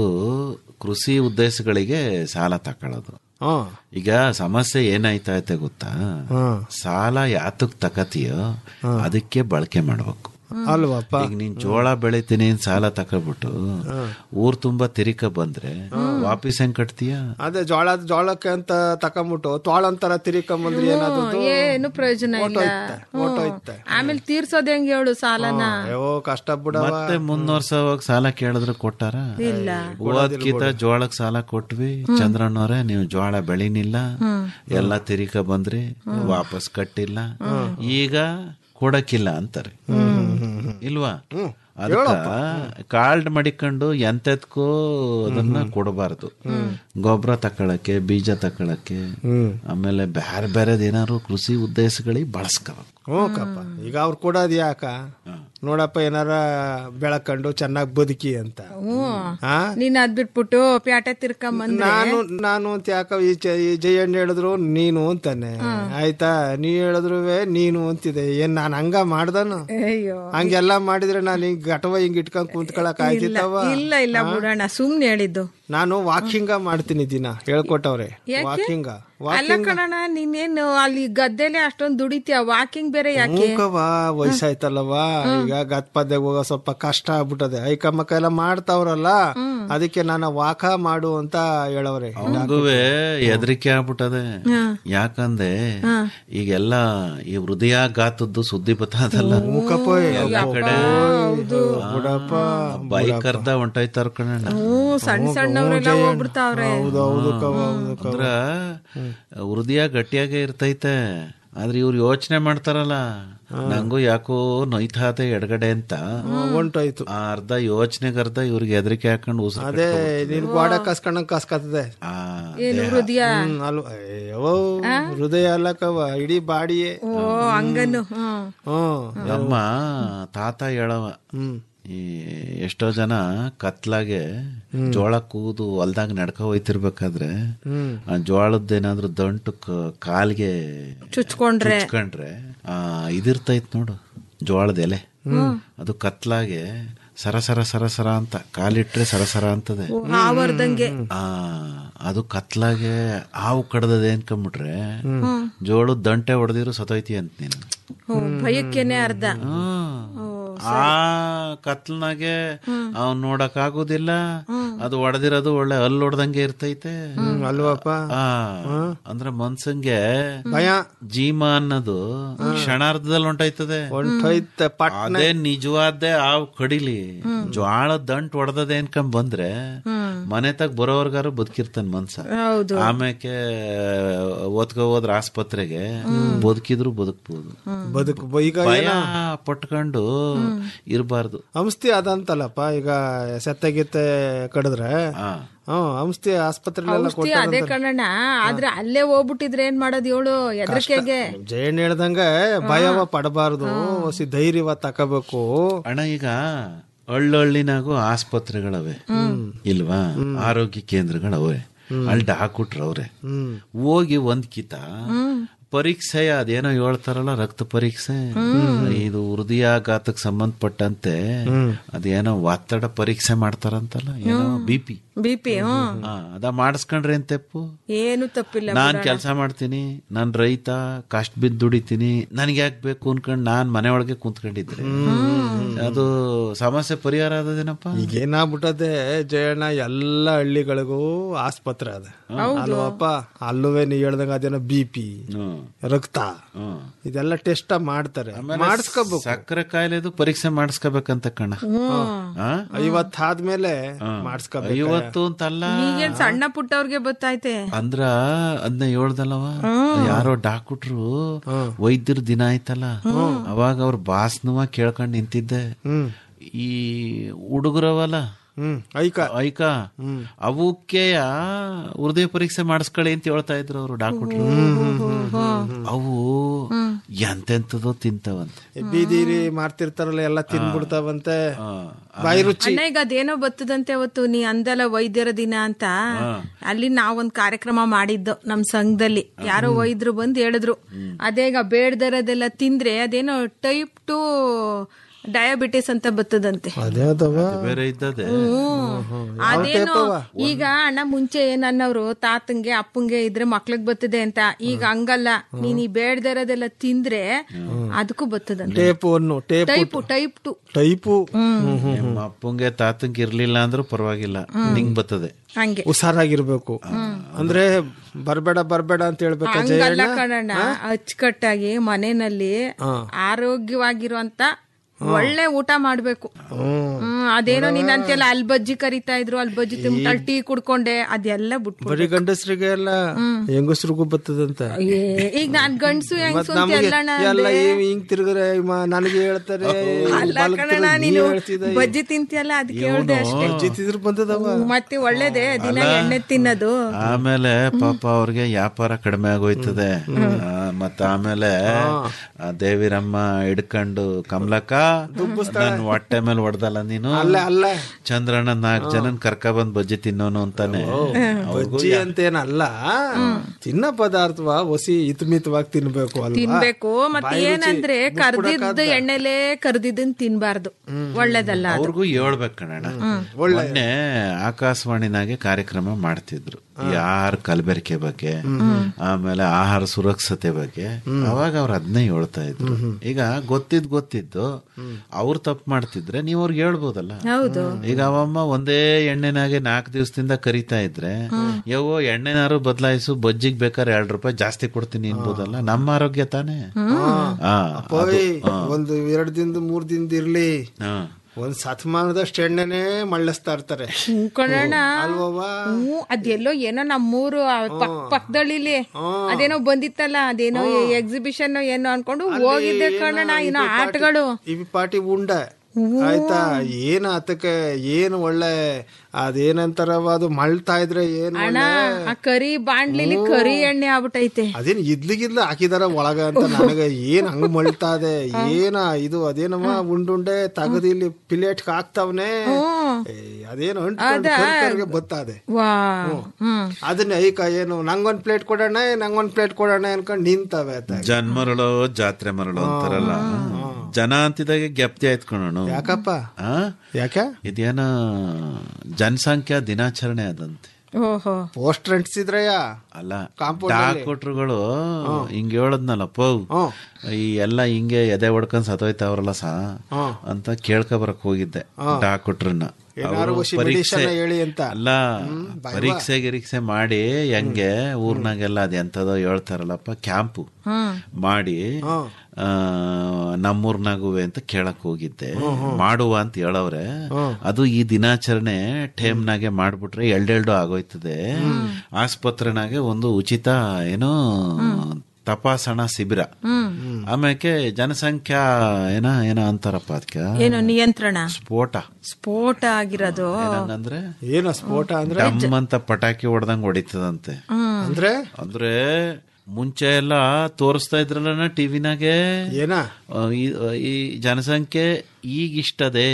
ಕೃಷಿ ಉದ್ದೇಶಗಳಿಗೆ ಸಾಲ ತಕೊಳ್ಳೋದು ಹ್ಮ್ ಈಗ ಸಮಸ್ಯೆ ಏನಾಯ್ತೈತೆ ಗೊತ್ತಾ ಹ್ಮ್ ಸಾಲ ಯಾತಕ್ ತಕತಿಯೋ ಅದಕ್ಕೆ ಬಳಕೆ ಮಾಡ್ಬೇಕು ಅಲ್ವಪ್ಪ ಈಗ ನೀನ್ ಜೋಳ ಬೆಳಿತೀನಿ ಅಂತ ಸಾಲ ತಕೊಬಿಟ್ಟು ಊರ್ ತುಂಬಾ ತಿರಿಕ ಬಂದ್ರೆ ವಾಪಸ್ ಹೆಂಗ್ ಕಟ್ತೀಯ ಅದೇ ಜೋಳ ಜೋಳಕ್ಕೆ ಅಂತ ತಕೊಂಬಿಟ್ಟು ತೋಳಂತರ ತಿರಿಕೊಂಬಂದ್ರಿ ಏನಾದ್ರು ಏನು ಪ್ರಯೋಜನ ಇಲ್ಲ ಹೊರ್ಟೋಯ್ತೆ. ಹ್ಮ್. ಆಮೇಲೆ ತೀರ್ಸೋದ್ ಹೆಂಗ್ ಹೇಳು ಸಾಲನ ಅಯ್ಯೋ ಕಷ್ಟ ಬಿಡವ ಮತ್ತೆ ಮುಂದ್ವರ್ಸೋವಾಗ ಸಾಲ ಕೇಳಿದ್ರೆ ಕೊಟ್ಟಾರ ಇಲ್ಲ ಓದ್ಕಿತ ಜೋಳಕ್ ಸಾಲ ಕೊಟ್ವಿ ಚಂದ್ರಣ್ಣವ್ರೆ ನೀವು ಜೋಳ ಬೆಳಿನಿಲ್ಲ ಎಲ್ಲ ತಿರಿಕ ಬಂದ್ರಿ ವಾಪಸ್ ಕಟ್ಟಿಲ್ಲ ಈಗ ಕೊಡಕ್ಕಿಲ್ಲ ಅಂತಾರೆ ಇಲ್ವಾ ಅದಕ್ಕ ಕಾಲ್ಡ್ ಮಡಿಕೊಂಡು ಎಂತೆತ್ಕೋ ಅದನ್ನ ಕೊಡಬಾರ್ದು ಗೊಬ್ಬರ ತಕೊಳಕ್ಕೆ ಬೀಜ ತಕೊಳಕ್ಕೆ ಆಮೇಲೆ ಬೇರೆ ಬೇರೆದ್ ಏನಾದ್ರು ಕೃಷಿ ಉದ್ದೇಶಗಳಿಗೆ ಬಳಸ್ಕೋಬೇಕು ಹ್ಞೂ ಕಪ್ಪ ಈಗ ಅವ್ರು ಕೊಡೋದು ಯಾಕ ನೋಡಪ್ಪ ಏನಾರ ಬೆಳಕಂಡು ಚೆನ್ನಾಗಿ ಬದುಕಿ ಅಂತ ಆ? ನೀನ್ ಅದ್ ಬಿಟ್ಬಿಟ್ಟು ಪ್ಯಾಟೆ ತಿರ್ಕೊಂಬಂದ್ರೆ ನಾನು ನಾನು ಅಂತ ಯಾಕ ಈ ಜ- ಈ ಜಯಣ್ಣ ಹೇಳಿದ್ರು ನೀನು ಅಂತಾನೆ ಆಯ್ತಾ ನೀ ಹೇಳಿದ್ರು ನೀನು ಅಂತಿದೆ ಏನ್ ನಾನು ಹಂಗ ಮಾಡ್ದನು ಅಯ್ಯೋ ಹಂಗೆಲ್ಲ ಮಾಡಿದ್ರೆ ನಾನು ಹಿಂಗ್ ಘಟವ ಹಿಂಗ್ ಇಟ್ಕೊಂಡ್ ಕುಂತ್ಕೊಳಕ್ ಆಯ್ತಿತ್ತವ ಇಲ್ಲ ಇಲ್ಲ ಬಿಡೋಣ ಸುಮ್ನೆ ಹೇಳಿದ್ದು ನಾನು ವಾಕಿಂಗ ಮಾಡ್ತೀನಿ ದಿನ ಹೇಳ್ಕೊಟ್ಟವ್ರೆ ಯಾಕೆ? ವಾಕಿಂಗ ಅಲ್ಲ ಕಣಣ್ಣ ನೀನೇನು ಅಲ್ಲಿ ಗದ್ದೆಲೆ ಅಷ್ಟೊಂದ್ ದುಡಿತೀಯ ವಾಕಿಂಗ್ ಬೇರೆ ಯಾಕೆ ಮೂಕವಾ ವಯಸ್ಸಾಯ್ತಲ್ಲವ ಈಗ ಗತ್ಪದ್ಯಕ್ಕೆ ಹೋಗೋ ಸ್ವಲ್ಪ ಕಷ್ಟ ಆಗ್ಬಿಟ್ಟದೆ ಐಕಮ್ಮಕ್ಕ ಎಲ್ಲ ಮಾಡ್ತಾವ್ರಲ್ಲ ಅದಕ್ಕೆ ನಾನು ವಾಕ ಮಾಡು ಅಂತ ಹೇಳವ್ರೆ ಅವಂಗುವೆ ಹೆದರಿಕೆ ಆಗ್ಬಿಟ್ಟದೆ ಯಾಕಂದ್ರೆ ಈಗೆಲ್ಲ ಈ ಹೃದಯಾಘಾತದ್ದು ಸುದ್ದಿ ಬತ್ತದಲ್ಲ ಎಲ್ಲ ಕಡೆ ಬಿಡಪ್ಪ ಬೈಕ್ ಅರ್ಧ ಹೊಂಟೋಯ್ತಾರ ಕಣ ಹ್ಮ್ ಸಣ್ಣ ಸಣ್ಣವ್ರೆಲ್ಲ ಹೋಗ್ಬಿಡ್ತಾವ್ರೆ ಹೌದು ಹೌದು ಕವ ಹೌದು ಕವ ಅಂದ್ರ ಹೃದಯ ಗಟ್ಟಿಯಾಗೆ ಇರ್ತೈತೆ ಆದ್ರೆ ಇವ್ರು ಯೋಚನೆ ಮಾಡ್ತಾರಲ್ಲ ನಂಗೂ ಯಾಕೋ ನೋಯ್ತಾತೆ ಎಡಗಡೆ ಅಂತ ಹೊಂಟೋಯ್ತು ಆ ಅರ್ಧ ಯೋಚನೆಗೆ ಅರ್ಧ ಇವ್ರಿಗೆ ಹೆದರಿಕೆ ಹಾಕೊಂಡು ಉಸಿರು ಅದೇ ನೀನ್ ಗೋಡೆ ಕಸ್ಕೊಂಡಂಗ್ ಕಸ್ಕತ್ತದೆ ಆ, ಏನು ಹೃದಯ ಹ್ಮ್ ಅಲ್ವ ಅಯ್ಯೋ ಹೃದಯ ಅಲ್ಲ ಕವ ಇಡೀ ಬಾಡಿಯೇ ಓ ಹಂಗನ್ನು ಹ್ಮ್ ಹ್ಮ್ ನಮ್ಮ ತಾತ ಹೇಳವ ಈ ಎಷ್ಟೋ ಜನ ಕತ್ಲಾಗೆ ಜೋಳ ಕೂದು ಹೊಲ್ದಾಗ ನಡ್ಕ ಹೋಯ್ತಿರ್ಬೇಕಾದ್ರೆ ಆ ಜೋಳದ್ದೇನಾದ್ರೂ ದಂಟು ಕ- ಕಾಲ್ಗೆ ಚುಚ್ಕೊಂಡ್ರೆ ಚುಚ್ಕೊಂಡ್ರೆ ಆ ಇದಿರ್ತೈತ್ ನೋಡು ಜೋಳದ ಎಲೆ ಅದು ಕತ್ಲಾಗೆ ಸರಸರ ಸರಸರ ಅಂತ ಕಾಲಿಟ್ರೆ ಸರಸರ ಅಂತದೆ ಆವರ್ದಂಗೆ ಆ ಅದು ಕತ್ಲಾಗೆ ಹಾವು ಕಡ್ದದೆ ಅನ್ಕೊಂಬಿಟ್ರೆ ಜೋಳದ ದಂಟೆ ಹೊಡೆದಿರು ಸತೋಯ್ತಿ ಅಂತ ನೀನು ಹ್ಮ್, ಭಯಕ್ಕೇನೆ ಅರ್ಧ ಆ ಕತ್ಲನಾಗೆ ಅವ್ನ್ ನೋಡಕ್ ಆಗುದಿಲ್ಲ ಅದು ಹೊಡೆದಿರೋದು ಒಳ್ಳೆ ಹಲ್ಲು ಹೊಡ್ದಂಗೆ ಇರ್ತೈತೆ ಅಲ್ವಪ್ಪ ಆ ಅಂದ್ರೆ ಮನ್ಸಂಗೆ ಭಯ ಜೀಮ ಅನ್ನೋದು ಕ್ಷಣಾರ್ಧದಲ್ಲಿ ಹೊಂಟೈತದೆ ಹೊಂಟೋಯ್ತೆ ಪಟ್ ಅದೇ ನಿಜವಾದ್ದೇ ಹಾವು ಕಡಿಲಿ ಜ್ವಾಳ ದಂಟ್ ಹೊಡೆದದೆ ಅನ್ಕೊಂಡ್ ಬಂದ್ರೆ ಮನೆ ತಗ ಬರೋರ್ಗಾರು ಬದುಕಿರ್ತಾನ ಮನ್ಸ ಹೌದು ಆಮೇಲೆ ಓದ್ಕೊ ಹೋದ್ರ ಆಸ್ಪತ್ರೆಗೆ ಬದುಕಿದ್ರು ಬದುಕ್ಬೋದು ಬದುಕು ಈಗ ಭಯ ಪಟ್ಕೊಂಡು ಇರಬಾರ್ದು ಔಷಧಿ ಅದಂತಲ್ಲಪ್ಪ ಈಗ ಸೆತ್ತಗಿತ್ತೆ ಕಡಿದ್ರೆ ಹ್ಮ್ ಔಷಧಿ ಆಸ್ಪತ್ರೆಲೆಲ್ಲ ಔಷಧಿ ಅದೇ ಕಣಣ್ಣ ಆದ್ರೆ ಅಲ್ಲೇ ಹೋಗ್ಬಿಟ್ಟಿದ್ರೆ ಏನ್ ಮಾಡೋದು ಹೇಳು ಎದ್ರಿಕೆಗೆ ಜಯಣ್ಣ ಹೇಳ್ದಂಗೆ ಭಯವ ಪಡಬಾರ್ದು ಹೊಸಿ ಧೈರ್ಯವ ತಕೋಬೇಕು ಅಣ್ಣ ಈಗ ಹಳ್ಳಹಳ್ಳಿನಾಗೂ ಆಸ್ಪತ್ರೆಗಳವೆ ಇಲ್ವಾ ಆರೋಗ್ಯ ಕೇಂದ್ರಗಳವೆ ಅಲ್ಲಿ ಡಾಕ್ಟ್ರವ್ರೆ ಹೋಗಿ ಒಂದ್ ಕಿತ ಪರೀಕ್ಷೆ ಅದೇನೋ ಹೇಳ್ತಾರಲ್ಲ ರಕ್ತ ಪರೀಕ್ಷೆ ಇದು ಹೃದಯಾಘಾತಕ್ಕೆ ಸಂಬಂಧಪಟ್ಟಂತೆ ಅದೇನೋ ಒತ್ತಡ ಪರೀಕ್ಷೆ ಮಾಡ್ತಾರಂತಲ್ಲ ಏನೋ ಬಿ ಪಿ ಬಿ ಪಿ ಹ್ಮ್ ಅದ ಮಾಡಿಸ್ಕೊಂಡ್ರೆ ಏನ್ ತೆಪ್ಪು ಏನು ತಪ್ಪಿಲ್ಲ ನಾನ್ ಕೆಲಸ ಮಾಡ್ತೀನಿ ನಾನ್ ರೈತ ಕಷ್ಟ ಬಿದ್ದು ದುಡಿತೀನಿ ನನ್ಗೆ ಯಾಕೆ ಬೇಕು ಅನ್ಕೊಂಡ್ ನಾನ್ ಮನೆ ಒಳಗೆ ಕುಂತ್ಕೊಂಡಿದ್ರೆ ಅದು ಸಮಸ್ಯೆ ಪರಿಹಾರ ಆದದೇನಪ್ಪ ಈಗ ಏನಾಗ್ಬಿಟ್ಟದೆ ಜಯಣ್ಣ ಎಲ್ಲ ಹಳ್ಳಿಗಳಿಗೂ ಆಸ್ಪತ್ರೆ ಅದ ಅಲ್ವಪ್ಪ ಅಲ್ಲುವೆ ನೀ ಹೇಳ್ದಂಗ ಅದೇನೋ ಬಿ ಪಿ ರಕ್ತ ಇದೆಲ್ಲ ಟೆಸ್ಟ್ ಮಾಡ್ತಾರೆ ಮಾಡಿಸ್ಕೋಬೇಕು ಸಕ್ಕರೆ ಕಾಯಿಲೆದು ಪರೀಕ್ಷೆ ಮಾಡಿಸ್ಕೋಬೇಕಂತ ಕಣ ಆ? ಐವತ್ತಾದ್ಮೇಲೆ ಮಾಡಿಸ್ಕೋಬೇಕು ಐವತ್ತು ಅಂತಲ್ಲ ಈಗೇನ್ ಸಣ್ಣ ಪುಟ್ಟವ್ರಿಗೆ ಗೊತ್ತಾಯ್ತೆ ಅಂದ್ರ ಅದನ್ನ ಹೇಳ್ದಲ್ಲವ ಯಾರೋ ಡಾಕ್ಟ್ರು ವೈದ್ಯರು ದಿನ ಆಯ್ತಲ್ಲ ಅವಾಗ ಅವ್ರ ಬಾಸ್ನುವ ಕೇಳ್ಕೊಂಡ್ ನಿಂತಿದ್ದೆ ಈ ಹುಡುಗರವಲ್ಲ ಹ್ಮ್ ಐಕ ಐಕ ಅವಕ್ಕೆ ಹೃದಯ ಪರೀಕ್ಷೆ ಮಾಡಿಸ್ಕೊಳ್ಳಿ ಅಂತ ಹೇಳ್ತಾ ಇದ್ರು ಅವರು ಡಾಕ್ಟ್ರು ಅವು ಎಂತೆಂತದೋ ತಿಂತವಂತೆ ಬೀದಿರಿ ಮಾಡ್ತಿರ್ತಾರಲ್ಲ ಎಲ್ಲ ತಿನ್ಬಿಡ್ತಾವಂತೆ ಬಾಯಿ ರುಚಿ ಅಣ್ಣ ಈಗ ಅದೇನೋ ಬತ್ತದಂತೆ ಅವತ್ತು ನೀ ಅಂದಲ್ಲ ವೈದ್ಯರ ದಿನ ಅಂತ ಅಲ್ಲಿ ನಾವೊಂದ್ ಕಾರ್ಯಕ್ರಮ ಮಾಡಿದ್ದು ನಮ್ ಸಂಘದಲ್ಲಿ ಯಾರೋ ವೈದ್ಯರು ಬಂದು ಹೇಳಿದ್ರು ಅದೇ ಈಗ ಬೇಡ್ದರದೆಲ್ಲ ತಿಂದ್ರೆ ಅದೇನೋ ಟೈಪ್ ಟು ಡಯಾಬಿಟಿಸ್ ಅಂತ ಬರ್ತದಂತೆ ಅದೇ ಅದವ ಬೇರೆ ಇದ್ದದೆ ಹ್ಮ್. ಅದೇನೋ ಈಗ ಅಣ್ಣ ಮುಂಚೆ ಏನನ್ನವ್ರು ತಾತಂಗೆ ಅಪ್ಪಂಗೆ ಇದ್ರೆ ಮಕ್ಳಿಗೆ ಬರ್ತದೆ ಅಂತ ಈಗ ಹಂಗಲ್ಲ ನೀನ್ ಈ ಬೇಡದೇ ಇರೋದೆಲ್ಲ ತಿಂದ್ರೆ ಅದಕ್ಕೂ ಬರ್ತದಂತೆ type one type type type two type ನಿಮ್ಮ ಅಪ್ಪಂಗೆ ತಾತಂಗೆ ಇರ್ಲಿಲ್ಲ ಅಂದ್ರೂ ಪರವಾಗಿಲ್ಲ ನಿಂಗ್ ಬರ್ತದೆ ಹಂಗೆ ಹುಷಾರಾಗಿರ್ಬೇಕು ಅಂದ್ರೆ ಬರ್ಬೇಡ ಬರ್ಬೇಡ ಅಂತ ಹೇಳ್ಬೇಕ ಹಂಗಲ್ಲ ಜಯಣ್ಣ ಕಣಣ್ಣ ಅಚ್ಚುಕಟ್ಟಾಗಿ ಮನೆಯಲ್ಲಿ ಹಾ. ಆರೋಗ್ಯವಾಗಿರುವಂತ ಒಳ್ಳೆ ಊಟ ಮಾಡ್ಬೇಕು ಹ್ಮ್ ಅದೇನೋ ನೀನ್ ಅಂತೆಲ್ಲ ಅಲ್ಲಿ ಬಜ್ಜಿ ಕರಿತಾ ಇದ್ರು ಅಲ್ಲಿ ಬಜ್ಜಿ ತಿಂಬಿಟ್ಟು ಟೀ ಕುಡ್ಕೊಂಡೆ ಅದೆಲ್ಲ ಬಿಟ್ಬಿಡು ಬರೀ ಗಂಡಸ್ರಿಗೆ ಎಲ್ಲ ಹೆಂಗಸ್ರಿಗೂ ಬರ್ತದಂತ ಈಗ ನಾನ್ ಗಂಡ್ಸು ಹೆಂಗ್ಸು ಮತ್ ಅಂತ ನಮ್ಗೆ ಎಲ್ಲಣ್ಣ ಎಲ್ಲ ಇವ್ ಹಿಂಗ್ ತಿರ್ಗ್ರೆ ಮ- ನನಗೆ ಹೇಳ್ತಾರೆ ಅಲ್ಲ ಬಲಕ್ ಕಣಣ್ಣ ತಿರ್ಗ್ ನೀ ನೀನು ಹೇಳ್ತಿದ್ದ. ಬಜ್ಜಿ ತಿಂತಿಯಲ್ಲ ಅದಕ್ಕೆ ಹೇಳ್ದೆ ಅಷ್ಟೇ ಬಜ್ಜಿ ತಿಂದ್ರು ಬಂದದವ ಹ್ಮ್, ಮತ್ತೆ ಒಳ್ಳೇದೇ ದಿನ ಎಣ್ಣೆ ತಿನ್ನೋದು ಆಮೇಲೆ ಪಾಪ ಅವ್ರಿಗೆ ವ್ಯಾಪಾರ ಕಡಿಮೆ ಆಗೋಯ್ತದೆ ಆ, ಮತ್ತ ಆಮೇಲೆ ಆ ದೇವಿರಮ್ಮ ಹಿಡ್ಕೊಂಡು ಕಮಲಕ್ಕ ನನ್ ಹೊಟ್ಟೆ ಮೇಲೆ ಹೊಡೆದಲ್ಲ ನೀನು ಅಲ್ಲ ಅಲ್ಲ ಚಂದ್ರಣ್ಣ ನಾಲ್ಕು ಜನನ್ ಕರ್ಕ ಬಂದ್ ಬಜ್ಜಿ ತಿನ್ನೋನು ಅಂತಾನೆ ಅವ್ರಿಗೂ ಬಜ್ಜಿ ಅಂತೇನಲ್ಲ ತಿನ್ನ ಪದಾರ್ಥವ ಒಸಿ ಹಿತಮಿತವಾಗಿ ತಿನ್ಬೇಕು ಅಲ್ವಾ ತಿನ್ಬೇಕು ಮತ್ತೆ ಬಾಯಿ ರುಚಿ ಏನಂದ್ರೆ ಕರ್ದಿದ್ದ ಎಣ್ಣೆಲೆ ಕರ್ದಿದ್ದನ್ ತಿನ್ಬಾರ್ದು ಒಳ್ಳೇದಲ್ಲ ಅದು ಅವ್ರಿಗೂ ಹೇಳ್ಬೇಕು ಕಣಣ್ಣ ಮೊನ್ನೆ ಆಕಾಶವಾಣಿನಾಗೆ ಕಾರ್ಯಕ್ರಮ ಮಾಡ್ತಿದ್ರು ಈ ಆಹಾರ ಕಲಬೆರಕೆ ಬಗ್ಗೆ ಆಮೇಲೆ ಆಹಾರ ಸುರಕ್ಷತೆ ಬಗ್ಗೆ ಅವಾಗ ಅವ್ರು ಅದನ್ನೇ ಹೇಳ್ತಾ ಇದ್ರು ಈಗ ಗೊತ್ತಿದ್ ಗೊತ್ತಿದ್ದು ಅವ್ರು ತಪ್ಪು ಮಾಡ್ತಿದ್ರೆ ನೀವು ಅವ್ರಿಗೆ ಹೇಳ್ಬೋದಲ್ಲ ಹೌದು ಈಗ ಅವಮ್ಮ ಒಂದೇ ಎಣ್ಣೆನಾಗೆ ನಾಲ್ಕು ದಿವಸದಿಂದ ಕರಿತಾ ಇದ್ರೆ ಯವ್ವೋ ಎಣ್ಣೆನಾರು ಬದಲಾಯಿಸು ಬಜ್ಜಿಗ್ ಬೇಕಾದ್ರೆ ಎರಡು ರೂಪಾಯಿ ಜಾಸ್ತಿ ಕೊಡ್ತೀನಿ ಅನ್ಬೋದಲ್ಲ ನಮ್ಮ ಆರೋಗ್ಯ ತಾನೇ ಆ, ಅದು- ಪೋಯ್ ಆ. ಒಂದು ಎರಡ್ ದಿನದ ಮೂರ್ ದಿನದ ಇರ್ಲಿ ಹಾ. ಒಂದ್ ಶತಮಾನದಷ್ಟು ಎಣ್ಣೆನೆ ಮಳ್ಳಿಸ್ತಾ ಇರ್ತಾರೆ ಹ್ಮ್ ಕಣಣ್ಣ ಅಲ್ವವ್ವ? ಹ್ಮ್ ಅದೆಲ್ಲೋ ಏನೋ ನಮ್ಮೂರು ಆ ಪಕ್ ಪಕ್ಕದಳ್ಳಿಲಿ ಅದೇನೋ ಬಂದಿತ್ತಲ್ಲ ಅದೇನೋ ಎಕ್ಸಿಬಿಷನ್ ಏನೋ ಅನ್ಕೊಂಡು ಹೋಗಿದ್ದೆ ಕಣಣ್ಣ ಏನೋ ಆಟಗಳು ಇವಿ ಪಾಟಿ ಉಂಡ ಆಯ್ತಾ ಏನ್ ಆತಕ್ಕೆ ಏನು ಒಳ್ಳೆ ಅದೇನಂತಾರವ ಅದು ಮಳ್ತಾ ಇದ್ರೆ ಏನು ಅಣ್ಣ ಆ ಕರಿ ಬಾಂಡ್ಲಿಲಿ ಕರಿ ಎಣ್ಣೆ ಆಗ್ಬಿಟ್ಟೈತೆ ಅದೇನ್ ಇದ್ಲಿಗಿದ್ಲ ಹಾಕಿದಾರ ಒಳಗ ಅಂತ ನನಗೆ ಏನ್ ಹಂಗ ಮಳ್ತಾ ಇದೆ ಏನ ಇದು ಅದೇನಮ್ಮ ಉಂಡುಂಡೆ ತಗದು ಇಲ್ಲಿ ಪ್ಲೇಟ್ ಹಾಕ್ತಾವ್ನೆ ಏ, ಅದೇನು ಅಂಟ್ಕೊಂಡು ಬತ್ತಾದೆ ವಾ ಹ್ಮ್ ಅದನ್ನ ಐಕ ಏನು ನಂಗೊಂದ್ ಪ್ಲೇಟ್ ಕೊಡೋಣ ನಂಗೊಂದ್ ಪ್ಲೇಟ್ ಕೊಡೋಣ ಅನ್ಕೊಂಡ್ ನಿಂತವೆ ಆತ ಜನ್ಮರಳು ಜಾತ್ರೆ ಮರಳು ಅಂತಾರಲ್ಲ ಜನ ಅಂತಿದಾಗೆ ಗೆಪ್ತಿ ಆಯ್ತ್ಕೊಳ್ಳೋಣ ಯಾಕಪ್ಪ ಯಾಕ ಇದೇನ ಜನಸಂಖ್ಯಾ ದಿನಾಚರಣೆ ಅದಂತೆ ಓಹೋ ಪೋಸ್ಟರ್ ಅಂಟಿಸಿದ್ರಯ್ಯ ಅಲ್ಲ Compound ಅಲ್ಲಿ. ಡಾಕ್ಟ್ರುಗಳು ಹಿಂಗ್ ಹೇಳದ್ನಲ್ಲ ಪೌ ಈ ಎಲ್ಲ ಹಿಂಗೆ ಎದೆ ಹೊಡ್ಕೊಂಡ್ ಸತ್ತೋಯ್ತಾವ್ರಲ್ಲ ಸಾ ಅಂತ ಕೇಳ್ಕೊಬರಕ್ ಹೋಗಿದ್ದೆ ಡಾಕ್ಟ್ರನ್ನ ಏನಾರು ಅವ್ರು ಒಸಿ ಪರೀಕ್ಷೆ medicine ಹೇಳಿ ಅಂತ. ಅಲ್ಲ ಬಾಯ್ ಪರೀಕ್ಷೆ ಗಿರೀಕ್ಷೆ ಮಾಡಿ ಹೆಂಗೆ ಊರ್ನಾಗೆಲ್ಲ ಅದ್ ಎಂತದೋ ಹೇಳ್ತಾರಲ್ಲಪ್ಪ ಕ್ಯಾಂಪು ಮಾಡಿ ಆ, ನಮ್ಮೂರ್ನಾಗುವೆ ಅಂತ ಕೇಳಕ್ ಹೋಗಿದ್ದೆ ಮಾಡುವ ಅಂತ ಹೇಳವ್ರೆ ಅದು ಈ ದಿನಾಚರಣೆ ಟೈಮ್ನಾಗೆ ಮಾಡ್ಬಿಟ್ರೆ ಎಲ್ಡೆಲ್ಡು ಆಗೋಯ್ತದೆ ಆಸ್ಪತ್ರೆನಾಗೆ ಒಂದು ಉಚಿತ ಏನೋ ತಪಾಸಣಾ ಶಿಬಿರ ಆಮೇಲೆ ಜನಸಂಖ್ಯಾ ಏನ ಏನ ಅಂತಾರಪ್ಪ ಅದಕ್ಕೆ ಏನೋ ನಿಯಂತ್ರಣ ಸ್ಫೋಟ ಸ್ಫೋಟ ಆಗಿರೋದು ಅಂದ್ರೆ ಏನ ಸ್ಫೋಟ ಅಂದ್ರೆ ಡಮ್ ಅಂತ ಪಟಾಕಿ ಹೊಡೆದಂಗ್ ಹೊಡಿತದಂತೆ ಅಂದ್ರೆ ಅಂದ್ರೆ ಮುಂಚೆ ಎಲ್ಲ ತೋರಿಸ್ತಾ ಇದ್ರಲ್ಲ ಟಿವಿನಾಗೆ ಏನ ಈ ಜನಸಂಖ್ಯೆ ಈಗಿಷ್ಟದೆ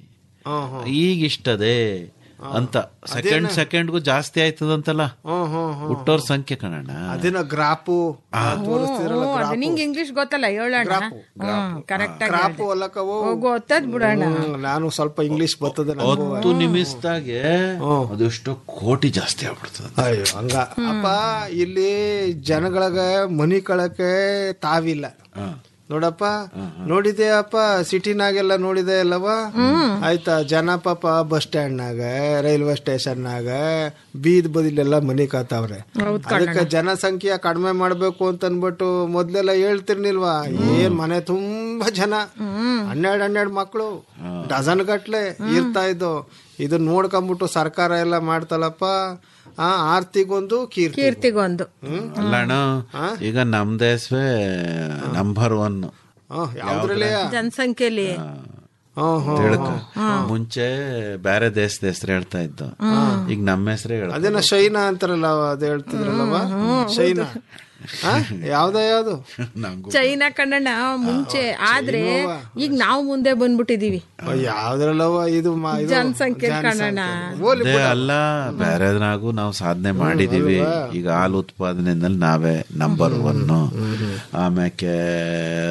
ಈಗಿಷ್ಟದೆ ಅಂತ ಸೆಕೆಂಡ್ ಸೆಕೆಂಡ್ಗೂ ಜಾಸ್ತಿ ಆಯ್ತದಂತಲ್ಲ ಹುಟ್ಟೋರ್ ಸಂಖ್ಯೆ ಕಣಣ್ಣ ಅದೇನ ಗ್ರಾಪು ತೋರಿಸ್ತಿದ್ರಲ್ಲ ಹ್ಮ್, ಅದು ನಿಂಗೆ ಇಂಗ್ಲಿಷ್ ಗೊತ್ತಲ್ಲ ಹೇಳೋಣ ಕರೆಕ್ಟ್ ಗ್ರಾಪು ಅಲ್ಲಕವು ಗೊತ್ತದ್ ಬಿಡೋಣ ಹ್ಮ್, ನಾನು ಸ್ವಲ್ಪ ಇಂಗ್ಲಿಷ್ ಬರ್ತದೆ ನನಗೂ. ಹತ್ತು ನಿಮಿಷದಾಗೆ ಅದೆಷ್ಟೋ ಕೋಟಿ ಜಾಸ್ತಿ ಆಗ್ಬಿಡ್ತದೆ ಅಯ್ಯೋ ಹಂಗ ಅಪ್ಪ ಇಲ್ಲಿ ಜನಗಳಿಗೆ ಮನಿ ಕಳಕ್ಕೆ ತಾವಿಲ್ಲ ನೋಡಪ್ಪ ನೋಡಿದೆ ಅಪ್ಪ ಸಿಟಿನಾಗೆಲ್ಲ ನೋಡಿದೆ ಅಲ್ಲವ ಆಯ್ತಾ ಜನ ಪಾಪ ಬಸ್ ಸ್ಟ್ಯಾಂಡ್ನಾಗ ರೈಲ್ವೆ ಸ್ಟೇಷನ್ನಾಗ ಬೀದ್ ಬದಿಲೆಲ್ಲ ಮನಿ ಕಾತಾವ್ರೆ ಅದಕ್ಕೆ ಜನಸಂಖ್ಯೆ ಕಡಿಮೆ ಮಾಡ್ಬೇಕು ಅಂತ ಅನ್ಬಿಟ್ಟು ಮೊದ್ಲೆಲ್ಲ ಹೇಳ್ತಿರ್ನಿಲ್ವಾ ಏನ್ ಮನೆ ತುಂಬಾ ಜನ ಹನ್ನೆರಡು ಹನ್ನೆರಡು ಮಕ್ಕಳು ಡಜನ್ ಗಟ್ಲೆ ಇರ್ತಾ ಇದ್ದು ಇದನ್ನ ನೋಡ್ಕೊಂಬಿಟ್ಟು ಸರ್ಕಾರ ಎಲ್ಲ ಮಾಡ್ತಲ್ಲಪ್ಪ ಆ ಆರ್ತಿಗೊಂದು ಕೀರ್ತಿ ಕೀರ್ತಿಗೊಂದು ಅಲ್ಲ ಅಣ್ಣ ಈಗ ನಮ್ ದೇಶವೇ ನಂಬರ್ ಒನ್ ಯಾವ್ದ್ರಲ್ಲಿ ಜನಸಂಖ್ಯೆಲಿ ತಿಳ್ಕೊ ಮುಂಚೆ ಬೇರೆ ದೇಶದ ಹೆಸರು ಹೇಳ್ತಾ ಇದ್ದು ಈಗ ನಮ್ಮ ಹೆಸರೇ ಹೇಳ ಅದೇನ ಶೈನಾ ಅಂತಾರಲ್ಲ ಅದ್ ಹೇಳ್ತಿದ್ರಲ್ಲವ ಶೈನಾ ಆ? ಯಾವ್ದ ಯಾವ್ದು ಚೈನಾ ಕನ್ನಡ ಮುಂಚೆ ಆದ್ರೆ ಈಗ ನಾವು ಮುಂದೆ ಬಂದ್ಬಿಟ್ಟಿದೀವಿ ಯಾವ್ದ್ರಲ್ಲವ ಇದು ಮ- ಇದು ಜನಸಂಖ್ಯೆ ಜನಸಂಖ್ಯೆ. ಕನ್ನಡ ಹೋಗ್ಲಿ ಅದೇ ಬಿಡು. ಅಲ್ಲ ಬೇರೆದ್ರಾಗೂ ನಾವು ಸಾಧನೆ ಮಾಡಿದೀವಿ ಈಗ ಹಾಲು ಉತ್ಪಾದನೆಯಲ್ಲಿ ನಾವೇ ನಂಬರ್ ಒನ್ ಆಮ್ಯಾಕೆ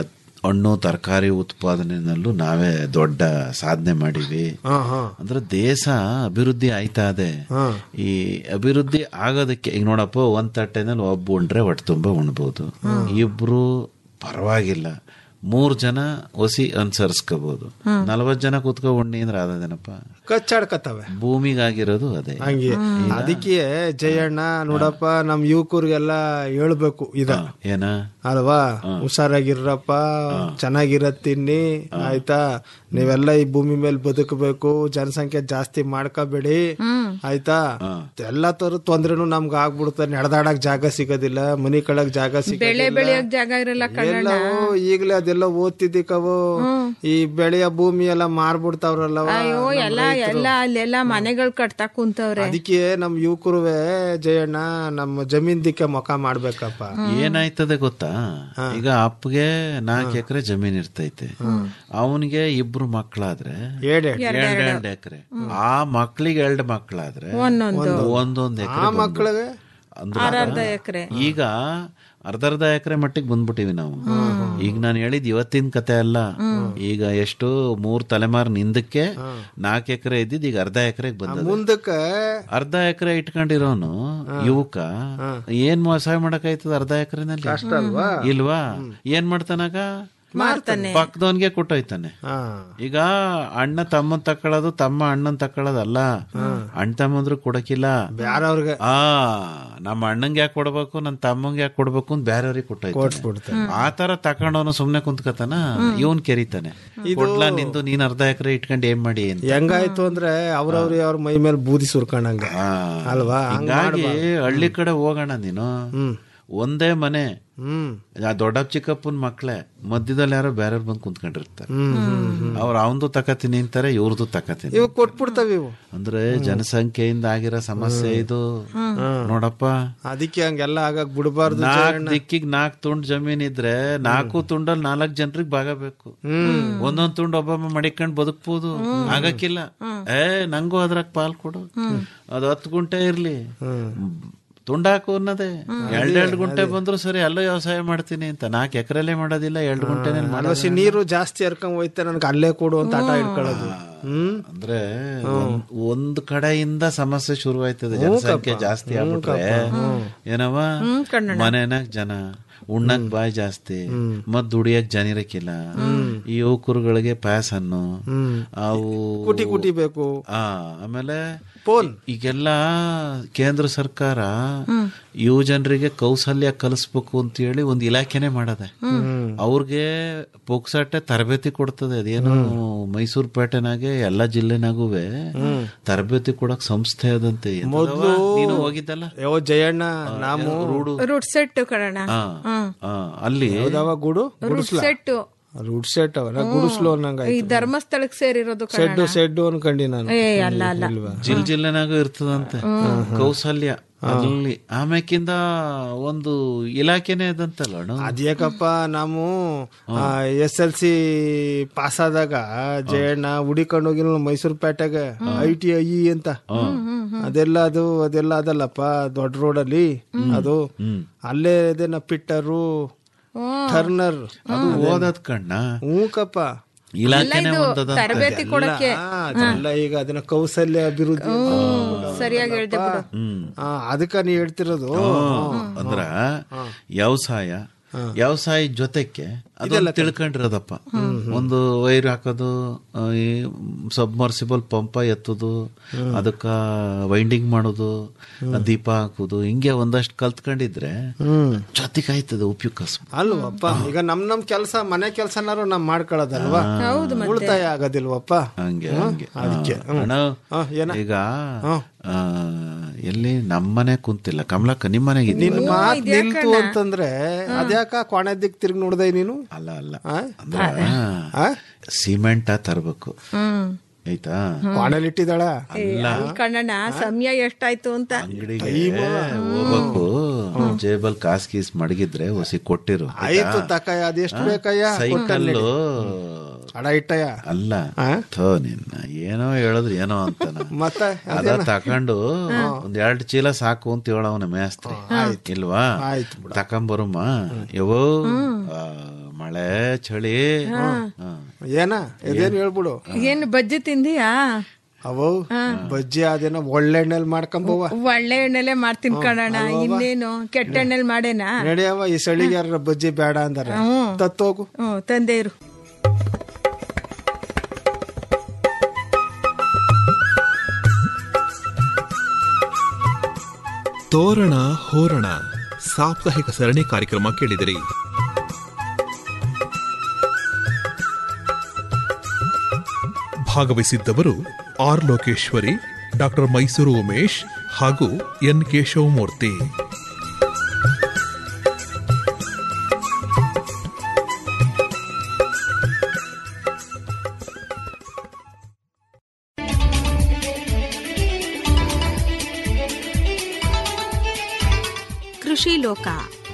ಹಣ್ಣು ತರಕಾರಿ ಉತ್ಪಾದನೆನಲ್ಲೂ ನಾವೇ ದೊಡ್ಡ ಸಾಧನೆ ಮಾಡಿವಿ ಹಾ ಹಾ ಅಂದ್ರೆ ದೇಶ ಅಭಿವೃದ್ಧಿ ಆಯ್ತಾ ಇದೆ ಈ ಅಭಿವೃದ್ಧಿ ಆಗೋದಕ್ಕೆ ಈಗ ನೋಡಪ್ಪ ಒಂದ್ ತಟ್ಟೆನಲ್ಲಿ ಒಬ್ಬ ಉಂಡ್ರೆ ಹೊಟ್ಟೆ ತುಂಬ ಉಣ್ಬೋದು ಇಬ್ರು ಪರವಾಗಿಲ್ಲ ಮೂರ್ ಜನ ಒಸಿ ಅನುಸರಿಸ್ಕೋಬಹುದು ನಲವತ್ ಜನ ಕೂತ್ಕೊ ಉಣ್ಣಿ ಅಂದ್ರೆ ಆದದೇನಪ್ಪ ಕಚ್ಚಾಡ್ಕತ್ತವೆ ಭೂಮಿಗಾಗಿರೋದು ಅದೇ ಹಂಗೆ ಅದಕ್ಕೆ ಜಯಣ್ಣ ನೋಡಪ್ಪ ನಮ್ ಯುವಕರಿಗೆಲ್ಲ ಹೇಳ್ಬೇಕು ಇದ ಏನ ಅಲ್ವಾ ಹುಷಾರಾಗಿರ್ರಪ್ಪ ಚೆನ್ನಾಗಿರತ್ ತಿನ್ನಿ ಆಯ್ತಾ ನೀವೆಲ್ಲ ಈ ಭೂಮಿ ಮೇಲೆ ಬದುಕಬೇಕು ಜನಸಂಖ್ಯೆ ಜಾಸ್ತಿ ಮಾಡ್ಕೋಬೇಡಿ ಆಯ್ತಾ ಎಲ್ಲಾ ತರ ತೊಂದ್ರೆನು ನಮ್ಗ ಆಗ್ಬಿಡುತ್ತೆ ನಡೆದಾಡಕ್ ಜಾಗ ಸಿಗೋದಿಲ್ಲ ಮನಿ ಕಳಕ್ ಜಾಗ ಬೆಳೆ ಸಿಗೋದಿಲ್ಲ ಬೆಳೆಯೋಕ್ ಜಾಗ ಇರಲ್ಲ ಕಣಣ್ಣ ಎಲ್ಲವೂ ಈಗ್ಲೇ ಅದೆಲ್ಲ ಓದ್ತಿದ್ದಿಕವು ಈ ಬೆಳೆಯ ಭೂಮಿ ಎಲ್ಲ ಮಾರ್ಬಿಡ್ತಾವ್ರಲ್ಲ ಅಯ್ಯೋ ಎಲ್ಲ ಎಲ್ಲ ಅಲ್ಲೆಲ್ಲ ಮನೆಗಳು ಕಟ್ತಾ ಕುಂತವ್ರೆ ಅದಕ್ಕೆ ನಮ್ ಯುವಕರುವೆ ಜಯಣ್ಣ ನಮ್ಮ ಜಮೀನ್ ದಿಕ್ಕೆ ಮುಖ ಮಾಡ್ಬೇಕಪ್ಪ ಏನಾಯ್ತದೆ ಗೊತ್ತಾ ಈಗ ಅಪ್ಪಗೆ ನಾಲ್ಕು ಎಕರೆ ಜಮೀನ್ ಇರ್ತೈತೆ ಅವನಿಗೆ ಇಬ್ರು ಮಕ್ಕಳಾದ್ರೆ ಎರಡೆರಡು. ಎರಡೆರಡು ಎಕರೆ ಆ ಮಕ್ಳಿಗೆ ಎರಡು ಮಕ್ಕಳಾದ್ರೆ ಒಂದೊಂದು. ಒಂದೊಂದು ಆ ಎಕರೆ ಮಕ್ಳಿಗೆ ಅಂದ್ರೆ ಅರ್ಧ ಎಕರೆ ಈಗ ಅರ್ಧ ಅರ್ಧ ಎಕರೆ ಮಟ್ಟಿಗೆ ಬಂದ್ಬಿಟ್ಟಿವಿ ನಾವು ಈಗ ನಾನು ಹೇಳಿದ್ ಇವತ್ತಿನ ಕತೆ ಅಲ್ಲ ಈಗ ಎಷ್ಟು ಮೂರ್ ತಲೆಮಾರು ನಿಂದಕ್ಕೆ ನಾಲ್ಕು ಎಕರೆ ಇದ್ದಿದ್ ಈಗ ಅರ್ಧ ಎಕರೆಗೆ ಬಂದ ಮುಂದಕ್ಕೆ ಅರ್ಧ ಎಕರೆ ಇಟ್ಕೊಂಡಿರೋನು ಯುವಕ ಏನ್ ವ್ಯವಸಾಯ ಮಾಡಕ್ ಆಯ್ತದ ಅರ್ಧ ಎಕರೆನಲ್ಲಿ ಕಷ್ಟ ಅಲ್ವಾ? ಇಲ್ವಾ ಏನ್ ಮಾಡ್ತಾನಾಗ ಮಾರ್ತಾನೆ ಪಕ್ಕದವನ್ಗೆ ಕೊಟ್ಟೋಯ್ತಾನೆ ಹಾ ಈಗ ಅಣ್ಣ ತಮ್ಮನ್ ತಕೊಳ್ಳೋದು ತಮ್ಮ ಅಣ್ಣನ್ ತಕೊಳ್ಳೋದಲ್ಲ ಅಣ್ಣ ತಮ್ಮಂದ್ರು ಕೊಡಕಿಲ್ಲ ಬ್ಯಾರವ್ರಿಗೆ ಆ ನಮ್ಮ ಅಣ್ಣಂಗೆ ಯಾಕೆ ಕೊಡ್ಬೇಕು ನನ್ನ ತಮ್ಮಂಗೆ ಯಾಕೆ ಕೊಡ್ಬೇಕು ಅಂತ ಬೇರೆಯವ್ರಿಗೆ ಕೊಟ್ಟೋಯ್ತಾನೆ ಕೊಟ್ಬಿಡ್ತಾನೆ. ಆ ತರ ತಕೊಂಡವನು ಸುಮ್ನೆ ಕುಂತ್ಕತಾನ ಇವನ್ ಕೆರಿತಾನೆ ಕೊಡ್ಲಾ ನಿಂದು ನೀನ್ ಅರ್ಧ ಎಕರೆ ಇಟ್ಕೊಂಡು ಏನ್ ಮಾಡಿ ಅಂತ ಹೆಂಗಾಯ್ತು ಅಂದ್ರೆ ಅವ್ರವ್ರಿ ಅವ್ರ ಮೈ ಮೇಲೆ ಬೂದಿ ಸುರ್ಕೊಂಡಂಗ ಅಲ್ವಾ ಹಂಗ್ ಹಿಂಗಾಗಿ ಮಾಡ್ಬಾರ್ದು. ಹಳ್ಳಿ ಕಡೆ ಹೋಗೋಣ ನೀನು ಒಂದೇ ಮನೆ ಹ್ಮ್ ಆ ದೊಡ್ಡಪ್ಪ ಚಿಕ್ಕಪ್ಪನ ಮಕ್ಳೇ ಮಧ್ಯದಲ್ಲಿ ಯಾರೋ ಬೇರೆಯವ್ರು ಬಂದು ಕುಂತ್ಕೊಂಡಿರ್ತಾರೆ ಹ್ಮ್, ಹ್ಮ್, ಅವ್ರು ಅವಂದು ತಕತೀನಿ ಅಂತಾರೆ ಇವ್ರದ್ದು ತಕತೀನಿ ಇವ್ ಕೊಟ್ಬಿಡ್ತಾವ ಇವು ಅಂದ್ರೆ ಜನಸಂಖ್ಯೆಯಿಂದ ಆಗಿರೋ ಸಮಸ್ಯೆ ಇದು ನೋಡಪ್ಪ ಅದಕ್ಕೆ ಹಂಗೆಲ್ಲ ಆಗಕ್ ಬಿಡಬಾರ್ದು ನಾಲ್ಕ್ ದಿಕ್ಕಿಗ್ ನಾಲ್ಕ್ ತುಂಡ್ ಜಮೀನ್ ಇದ್ರೆ ನಾಲ್ಕು ತುಂಡಲ್ಲಿ ನಾಲ್ಕ್ ಜನರಿಗೆ ಭಾಗ ಬೇಕು ಒಂದೊಂದ್ ತುಂಡ್ ಒಬ್ಬೊಬ್ಬ ಮಡಿಕೊಂಡ್ ಬದುಕ್ಬೋದು ಆಗಕ್ಕಿಲ್ಲ ಏ ನಂಗೂ ಅದ್ರಾಗ ಪಾಲ್ ಕೊಡು ಅದು ಹತ್ತು ಗುಂಟೆ ಇರ್ಲಿ ತುಂಡಾಕು ಅನ್ನೋದೇ ಎರಡೆರಡು ಗುಂಟೆ ಬಂದ್ರು ಸರಿ ಅಲ್ಲೂ ವ್ಯವಸಾಯ ಮಾಡ್ತೀನಿ ಅಂತ ನಾಲ್ಕು ಎಕರೆಲ್ಲೇ ಮಾಡೋದಿಲ್ಲ ಎರಡು ಗುಂಟೆನೇ ಅಲ್ವಸಿ ನೀರು ಜಾಸ್ತಿ ಹರ್ಕೊಂಡ್ ಹೋಯ್ತಾ ನನ್ಗೆ ಅಲ್ಲೇ ಕೊಡು ಅಂತ ಆಟ ಇಟ್ಕೊಳ್ಳೋದು ಹ್ಮ್ ಅಂದ್ರೆ ಒಂದ್- ಒಂದ್ ಕಡೆಯಿಂದ ಸಮಸ್ಯೆ ಶುರುವಾಯ್ತದೆ ಜನಸಂಖ್ಯೆ ಜಾಸ್ತಿ ಆಗ್ಬಿಟ್ರೆ ಏನವ ಮನೆನಾಗ ಜನ ಉಣ್ಣಕ್ ಬಾಯ್ ಜಾಸ್ತಿ ಮತ್ ದುಡಿಯಕ್ ಜನ ಇರಕ್ಕಿಲ್ಲ ಈ ಯುವಕರುಗಳಿಗೆ ಪ್ಯಾಸ್ ಅನ್ನು ಅವು ಕುಟಿ ಕುಟಿ ಬೇಕು ಆ ಆಮೇಲೆ ಫೋನ್ ಈಗೆಲ್ಲ ಕೇಂದ್ರ ಸರ್ಕಾರ ಯುವ ಜನರಿಗೆ ಕೌಶಲ್ಯ ಕಲಿಸ್ಬೇಕು ಅಂತ ಹೇಳಿ ಒಂದ್ ಇಲಾಖೆನೆ ಮಾಡದೆ ಅವ್ರಿಗೆ ಪುಕ್ಸಟ್ಟೆ ತರಬೇತಿ ಕೊಡ್ತದೆ ಅದೇನು ಮೈಸೂರು ಪೇಟೆನಾಗೆ ಎಲ್ಲಾ ಜಿಲ್ಲೆನಾಗುವೆ ತರಬೇತಿ ಕೊಡಕ್ ಸಂಸ್ಥೆ ಅದಂತೆ ಎಂತದವ? ಮೊದ್ಲು ನೀನು ಹೋಗಿದ್ದಲ್ಲ ಯಾವ ಜಯಣ್ಣ ನಾವು ರೂಡು ರೂಟ್ ಸೆಟ್ ಕಣಣ್ಣ ಆ, ಆ, ಅಲ್ಲಿ ಯಾವ್ದವ ಗೂಡು ರೂಟ್ ಗುಡಿಸ್ಲ ಸೆಟ್ ರೂಟ್ ಸೆಟ್ ಅವನ ಗುಡಿಸ್ಲು ಅನ್ನಂಗ ಈ ಧರ್ಮಸ್ಥಳಕ್ ಸೇರಿರೋದು ಸೆಡ್ಡು ಕಣಣ್ಣ ಸೆಡ್ಡು ಅನ್ಕಂಡಿ ನಾನು ಏ ಅಲ್ಲ ಅಲ್ಲ ಜಿಲ್ ಜಿಲ್ಲೆನಾಗೂ ಇರ್ತದಂತೆ ಕೌಶಲ್ಯ ಅಲ್ಲಿ ಆಮ್ಯಾಕಿಂದ ಒಂದು ಇಲಾಖೆನೇ ಅದಂತಲ್ಲ ಅಣ್ಣ ಅದ್ಯಾಕಪ್ಪ ನಾವು ಎಸ್ ಎಲ್ ಸಿ ಪಾಸ್ ಆದಾಗ ಜಯಣ್ಣ ಹುಡಿಕೊಂಡು ಹೋಗಿ ಮೈಸೂರು ಪೇಟೆಗೆ ಐ ಟಿ ಐ ಅಂತ ಅದೆಲ್ಲ ಅದು ಅದೆಲ್ಲ ಅದಲ್ಲಪ್ಪ ದೊಡ್ಡ ರೋಡಲ್ಲಿ ಅದು ಅಲ್ಲೇ ಇದೇನ ಪಿಟ್ಟರು ಟರ್ನರ್ ಅದು ಓದದ್ ಕಣ್ಣ ಹೂಕಪ್ಪ ಇಲಾಖೆನೆ ಒಂದದಂತೆ ತರಬೇತಿ ಕೊಡಕ್ಕೆ ಅದೆಲ್ಲ ಈಗ ಅದನ್ನ ಕೌಶಲ್ಯ ಅಭಿವೃದ್ಧಿ ಸರಿಯಾಗಿ ಹೇಳ್ದೆ ಬಿಡು ಆ, ಅದಕ್ಕ ನೀ ಹೇಳ್ತಿರೋದು ಅಂದ್ರ ವ್ಯವಸಾಯ ವ್ಯವಸಾಯ ಜೊತೆಗೆ ಅದೆಲ್ಲ ತಿಳ್ಕೊಂಡಿರೋದಪ್ಪ ಒಂದು ವೈರ್ ಹಾಕೋದು ಆ, ಈ ಸಬ್ಮರ್ಸಿಬಲ್ ಪಂಪ ಎತ್ತುದು ಅದಕ್ಕ ವೈಂಡಿಂಗ್ ಮಾಡೋದು ದೀಪ ಹಾಕುದು ಹಿಂಗೆ ಒಂದಷ್ಟು ಕಲ್ತ್ಕೊಂಡಿದ್ರೆ ಜೊತೆಗೆ ಆಯ್ತದೆ ಉಪಯುಕ್ತ ಅಲ್ವಪ್ಪ ಈಗ ನಮ್ ನಮ್ ಕೆಲಸ ಮನೆ ಕೆಲ್ಸನಾರು ನಾವ್ ಮಾಡ್ಕೊಳ್ಳೋದಲ್ವಾ ಉಳಿತಾಯ ಆಗೋದಿಲ್ವಪ್ಪ ಹಂಗೆ ಹ್ಮ್? ಹಂಗೆ ಅದಕ್ಕೆ ಆ, ಅಣ್ಣ, ಹಾ, ಏನ? ಈಗ ಆ, ಎಲ್ಲಿ ನಮ್ಮನೆ ಕುಂತಿಲ್ಲ ಕಮಲಕ್ಕ ನಿಮ್ಮನೆಗೆ ನಿನ್ ಮಾತ್ ನಿಲ್ತು ಅಂತಂದ್ರೆ ಅದ್ಯಾಕ ಕೊನೆ ದಿಕ್ ತಿರ್ಗಿ ನೋಡ್ದೆ ನೀನು ಅಲ್ಲ ಅಲ್ಲ ಆ? ಅಂದ್ರೆ ಸಿಮೆಂಟ ತರ್ಬೇಕು ಹ್ಮ್ ಆಯ್ತಾ ಕೊನೆಲಿ ಇಟ್ಟಿದ್ದಾಳ ಅಲ್ಲ ಕಣ್ಣಣ್ಣ ಸಮಯ ಎಷ್ಟಾಯ್ತು ಅಂತ ಅಂಗಡಿಗೆ ಹೋಗ್ಬೇಕು ಜೇಬಲ್ ಕಾಸ್ ಗೀಸ್ ಮಡಗಿದ್ರೆ ಹೊಸಿ ಕೊಟ್ಟಿರು ಆಯ್ತು ತಕಯ್ಯ ಅದೆಷ್ಟು ಬೇಕಯ್ಯ ಸೈಕಲ್ ಅಡ ಇಟ್ಟಯ್ಯ ಅಲ್ಲ ಥೋ ನಿನ್ನ ಏನೋ ಹೇಳಿದ್ರು ಏನೋ ಅಂತಾನ ಮತ್ತೆ ಅದ ತಕೊಂಡು ಒಂದ್ ಎರಡ್ ಚೀಲ ಸಾಕು ಅಂತ ಹೇಳವನ ಮೇಸ್ತ್ರಿ ಇಲ್ವಾ ತಕೊಂಬರುಮ್ಮ ಯವೋ ಆ, ಮಳೆ ಚಳಿ ಹಾ. ಹಾ. ಏನ ಇದೇನು ಹೇಳ್ಬಿಡು ಏನು ಬಜ್ಜಿ ತಿಂದಿಯಾ ಅವು ಬಜ್ಜಿ ಅದೇನೋ ಒಳ್ಳೆ ಎಣ್ಣೆಲ್ ಮಾಡ್ಕೊಂಬವ್ವ ಒಳ್ಳೆ ಎಣ್ಣೆಲೆ ಮಾಡ್ತೀನಿ ಕಣಣ್ಣ ಅಲ್ವಾ? ಇನ್ನೇನು ಕೆಟ್ಟ ಎಣ್ಣೆಲ್ ಮಾಡೇನಾ ನಡೆಯವ ಈ ಸಳಿಗೆ ಯಾರ ಬಜ್ಜಿ ಬೇಡ ಅಂದಾರ ಹ್ಮ್. ತತ್ತೋಗು ಹ್ಮ್ ತಂದೆ ಇರು ತೋರಣ ಹೋರಣ ಸಾಪ್ತಾಹಿಕ ಸರಣಿ ಕಾರ್ಯಕ್ರಮ ಕೇಳಿದಿರಿ ಭಾಗವಹಿಸಿದ್ದವರು ಆರ್ ಲೋಕೇಶ್ವರಿ ಡಾಕ್ಟರ್ ಮೈಸೂರು ಉಮೇಶ್ ಹಾಗೂ ಎನ್ ಕೇಶವಮೂರ್ತಿ ಕೃಷಿ ಲೋಕ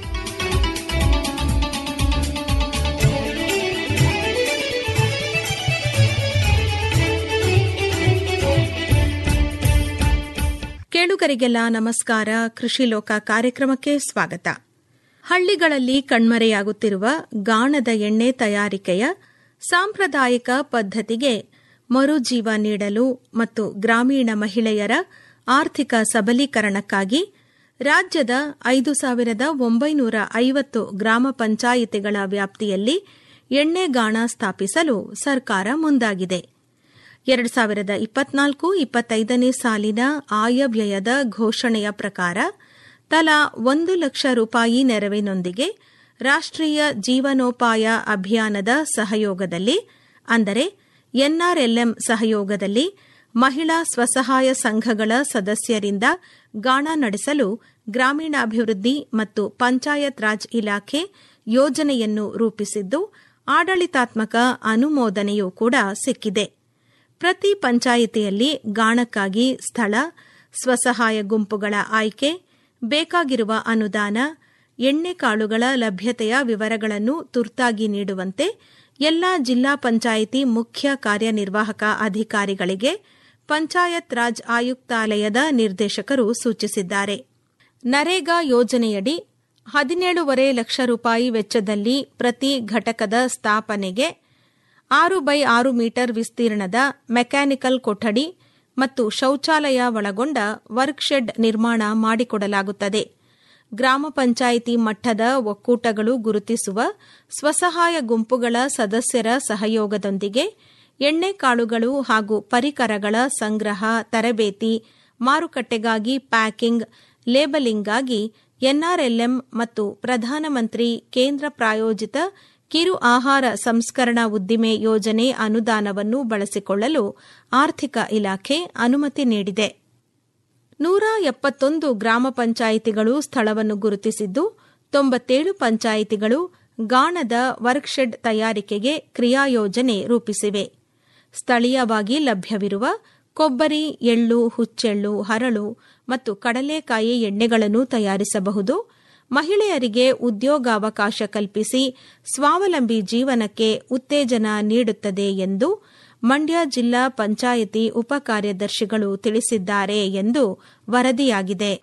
ಕೇಳುಗರಿಗೆಲ್ಲ ನಮಸ್ಕಾರ ಕೃಷಿ ಲೋಕ ಕಾರ್ಯಕ್ರಮಕ್ಕೆ ಸ್ವಾಗತ ಹಳ್ಳಿಗಳಲ್ಲಿ ಕಣ್ಮರೆಯಾಗುತ್ತಿರುವ ಗಾಣದ ಎಣ್ಣೆ ತಯಾರಿಕೆಯ ಸಾಂಪ್ರದಾಯಿಕ ಪದ್ಧತಿಗೆ ಮರುಜೀವ ನೀಡಲು ಮತ್ತು ಗ್ರಾಮೀಣ ಮಹಿಳೆಯರ ಆರ್ಥಿಕ ಸಬಲೀಕರಣಕ್ಕಾಗಿ ರಾಜ್ಯದ ಐದು ಸಾವಿರದ ಒಂಬೈನೂರ ಐವತ್ತು ಗ್ರಾಮ ಪಂಚಾಯಿತಿಗಳ ವ್ಯಾಪ್ತಿಯಲ್ಲಿ ಎಣ್ಣೆಗಾಣ ಸ್ಥಾಪಿಸಲು ಸರ್ಕಾರ ಮುಂದಾಗಿದೆ ಎರಡು ಸಾವಿರದ ಇಪ್ಪತ್ನಾಲ್ಕು ಇಪ್ಪತ್ತೈದನೇ ಸಾಲಿನ ಆಯವ್ಯಯದ ಘೋಷಣೆಯ ಪ್ರಕಾರ ತಲಾ ಒಂದು ಲಕ್ಷ ರೂಪಾಯಿ ನೆರವಿನೊಂದಿಗೆ ರಾಷ್ಟ್ರೀಯ ಜೀವನೋಪಾಯ ಅಭಿಯಾನದ ಸಹಯೋಗದಲ್ಲಿ ಅಂದರೆ ಎನ್ಆರ್ಎಲ್ಎಂ ಸಹಯೋಗದಲ್ಲಿ ಮಹಿಳಾ ಸ್ವಸಹಾಯ ಸಂಘಗಳ ಸದಸ್ಯರಿಂದ ಗಾಣ ನಡೆಸಲು ಗ್ರಾಮೀಣಾಭಿವೃದ್ಧಿ ಮತ್ತು ಪಂಚಾಯತ್ ರಾಜ್ ಇಲಾಖೆ ಯೋಜನೆಯನ್ನು ರೂಪಿಸಿದ್ದು ಆಡಳಿತಾತ್ಮಕ ಅನುಮೋದನೆಯೂ ಕೂಡ ಸಿಕ್ಕಿದೆ ಪ್ರತಿ ಪಂಚಾಯಿತಿಯಲ್ಲಿ ಗಾಣಕ್ಕಾಗಿ ಸ್ಥಳ ಸ್ವಸಹಾಯ ಗುಂಪುಗಳ ಆಯ್ಕೆ ಬೇಕಾಗಿರುವ ಅನುದಾನ ಎಣ್ಣೆಕಾಳುಗಳ ಲಭ್ಯತೆಯ ವಿವರಗಳನ್ನು ತುರ್ತಾಗಿ ನೀಡುವಂತೆ ಎಲ್ಲಾ ಜಿಲ್ಲಾ ಪಂಚಾಯಿತಿ ಮುಖ್ಯ ಕಾರ್ಯನಿರ್ವಾಹಕ ಅಧಿಕಾರಿಗಳಿಗೆ ಪಂಚಾಯತ್ ರಾಜ್ ಆಯುಕ್ತಾಲಯದ ನಿರ್ದೇಶಕರು ಸೂಚಿಸಿದ್ದಾರೆ ನರೇಗಾ ಯೋಜನೆಯಡಿ ಹದಿನೇಳೂವರೆ ಲಕ್ಷ ರೂಪಾಯಿ ವೆಚ್ಚದಲ್ಲಿ ಪ್ರತಿ ಘಟಕದ ಸ್ಥಾಪನೆಗೆ ಆರು ಬೈ ಆರು ಮೀಟರ್ ವಿಸ್ತೀರ್ಣದ ಮೆಕ್ಯಾನಿಕಲ್ ಕೊಠಡಿ ಮತ್ತು ಶೌಚಾಲಯ ಒಳಗೊಂಡ ವರ್ಕ್ಶೆಡ್ ನಿರ್ಮಾಣ ಮಾಡಿಕೊಡಲಾಗುತ್ತದೆ ಗ್ರಾಮ ಪಂಚಾಯಿತಿ ಮಟ್ಟದ ಒಕ್ಕೂಟಗಳು ಗುರುತಿಸುವ ಸ್ವಸಹಾಯ ಗುಂಪುಗಳ ಸದಸ್ಯರ ಸಹಯೋಗದೊಂದಿಗೆ ಎಣ್ಣೆಕಾಳುಗಳು ಹಾಗೂ ಪರಿಕರಗಳ ಸಂಗ್ರಹ ತರಬೇತಿ ಮಾರುಕಟ್ಟೆಗಾಗಿ ಪ್ಯಾಕಿಂಗ್ ಲೇಬಲಿಂಗ್ಗಾಗಿ ಎನ್ಆರ್ಎಲ್ಎಂ ಮತ್ತು ಪ್ರಧಾನಮಂತ್ರಿ ಕೇಂದ್ರ ಪ್ರಾಯೋಜಿತ ಕಿರು ಆಹಾರ ಸಂಸ್ಕರಣಾ ಉದ್ದಿಮೆ ಯೋಜನೆ ಅನುದಾನವನ್ನು ಬಳಸಿಕೊಳ್ಳಲು ಆರ್ಥಿಕ ಇಲಾಖೆ ಅನುಮತಿ ನೀಡಿದೆ ನೂರ ಎಪ್ಪತ್ತೊಂದು ಗ್ರಾಮ ಪಂಚಾಯಿತಿಗಳು ಸ್ಥಳವನ್ನು ಗುರುತಿಸಿದ್ದು ತೊಂಬತ್ತೇಳು ಪಂಚಾಯಿತಿಗಳು ಗಾಣದ ವರ್ಕ್ಶೆಡ್ ತಯಾರಿಕೆಗೆ ಕ್ರಿಯಾಯೋಜನೆ ರೂಪಿಸಿವೆ ಸ್ಥಳೀಯವಾಗಿ ಲಭ್ಯವಿರುವ ಕೊಬ್ಬರಿ ಎಳ್ಳು ಹುಚ್ಚೆಳ್ಳು ಹರಳು ಮತ್ತು ಕಡಲೆಕಾಯಿ ಎಣ್ಣೆಗಳನ್ನು ತಯಾರಿಸಬಹುದು ಮಹಿಳೆಯರಿಗೆ ಉದ್ಯೋಗಾವಕಾಶ ಕಲ್ಪಿಸಿ ಸ್ವಾವಲಂಬಿ ಜೀವನಕ್ಕೆ ಉತ್ತೇಜನ ನೀಡುತ್ತದೆ ಎಂದು ಮಂಡ್ಯ ಜಿಲ್ಲಾ ಪಂಚಾಯಿತಿ ಉಪಕಾರ್ಯದರ್ಶಿಗಳು ತಿಳಿಸಿದ್ದಾರೆ ಎಂದು ವರದಿಯಾಗಿದೆ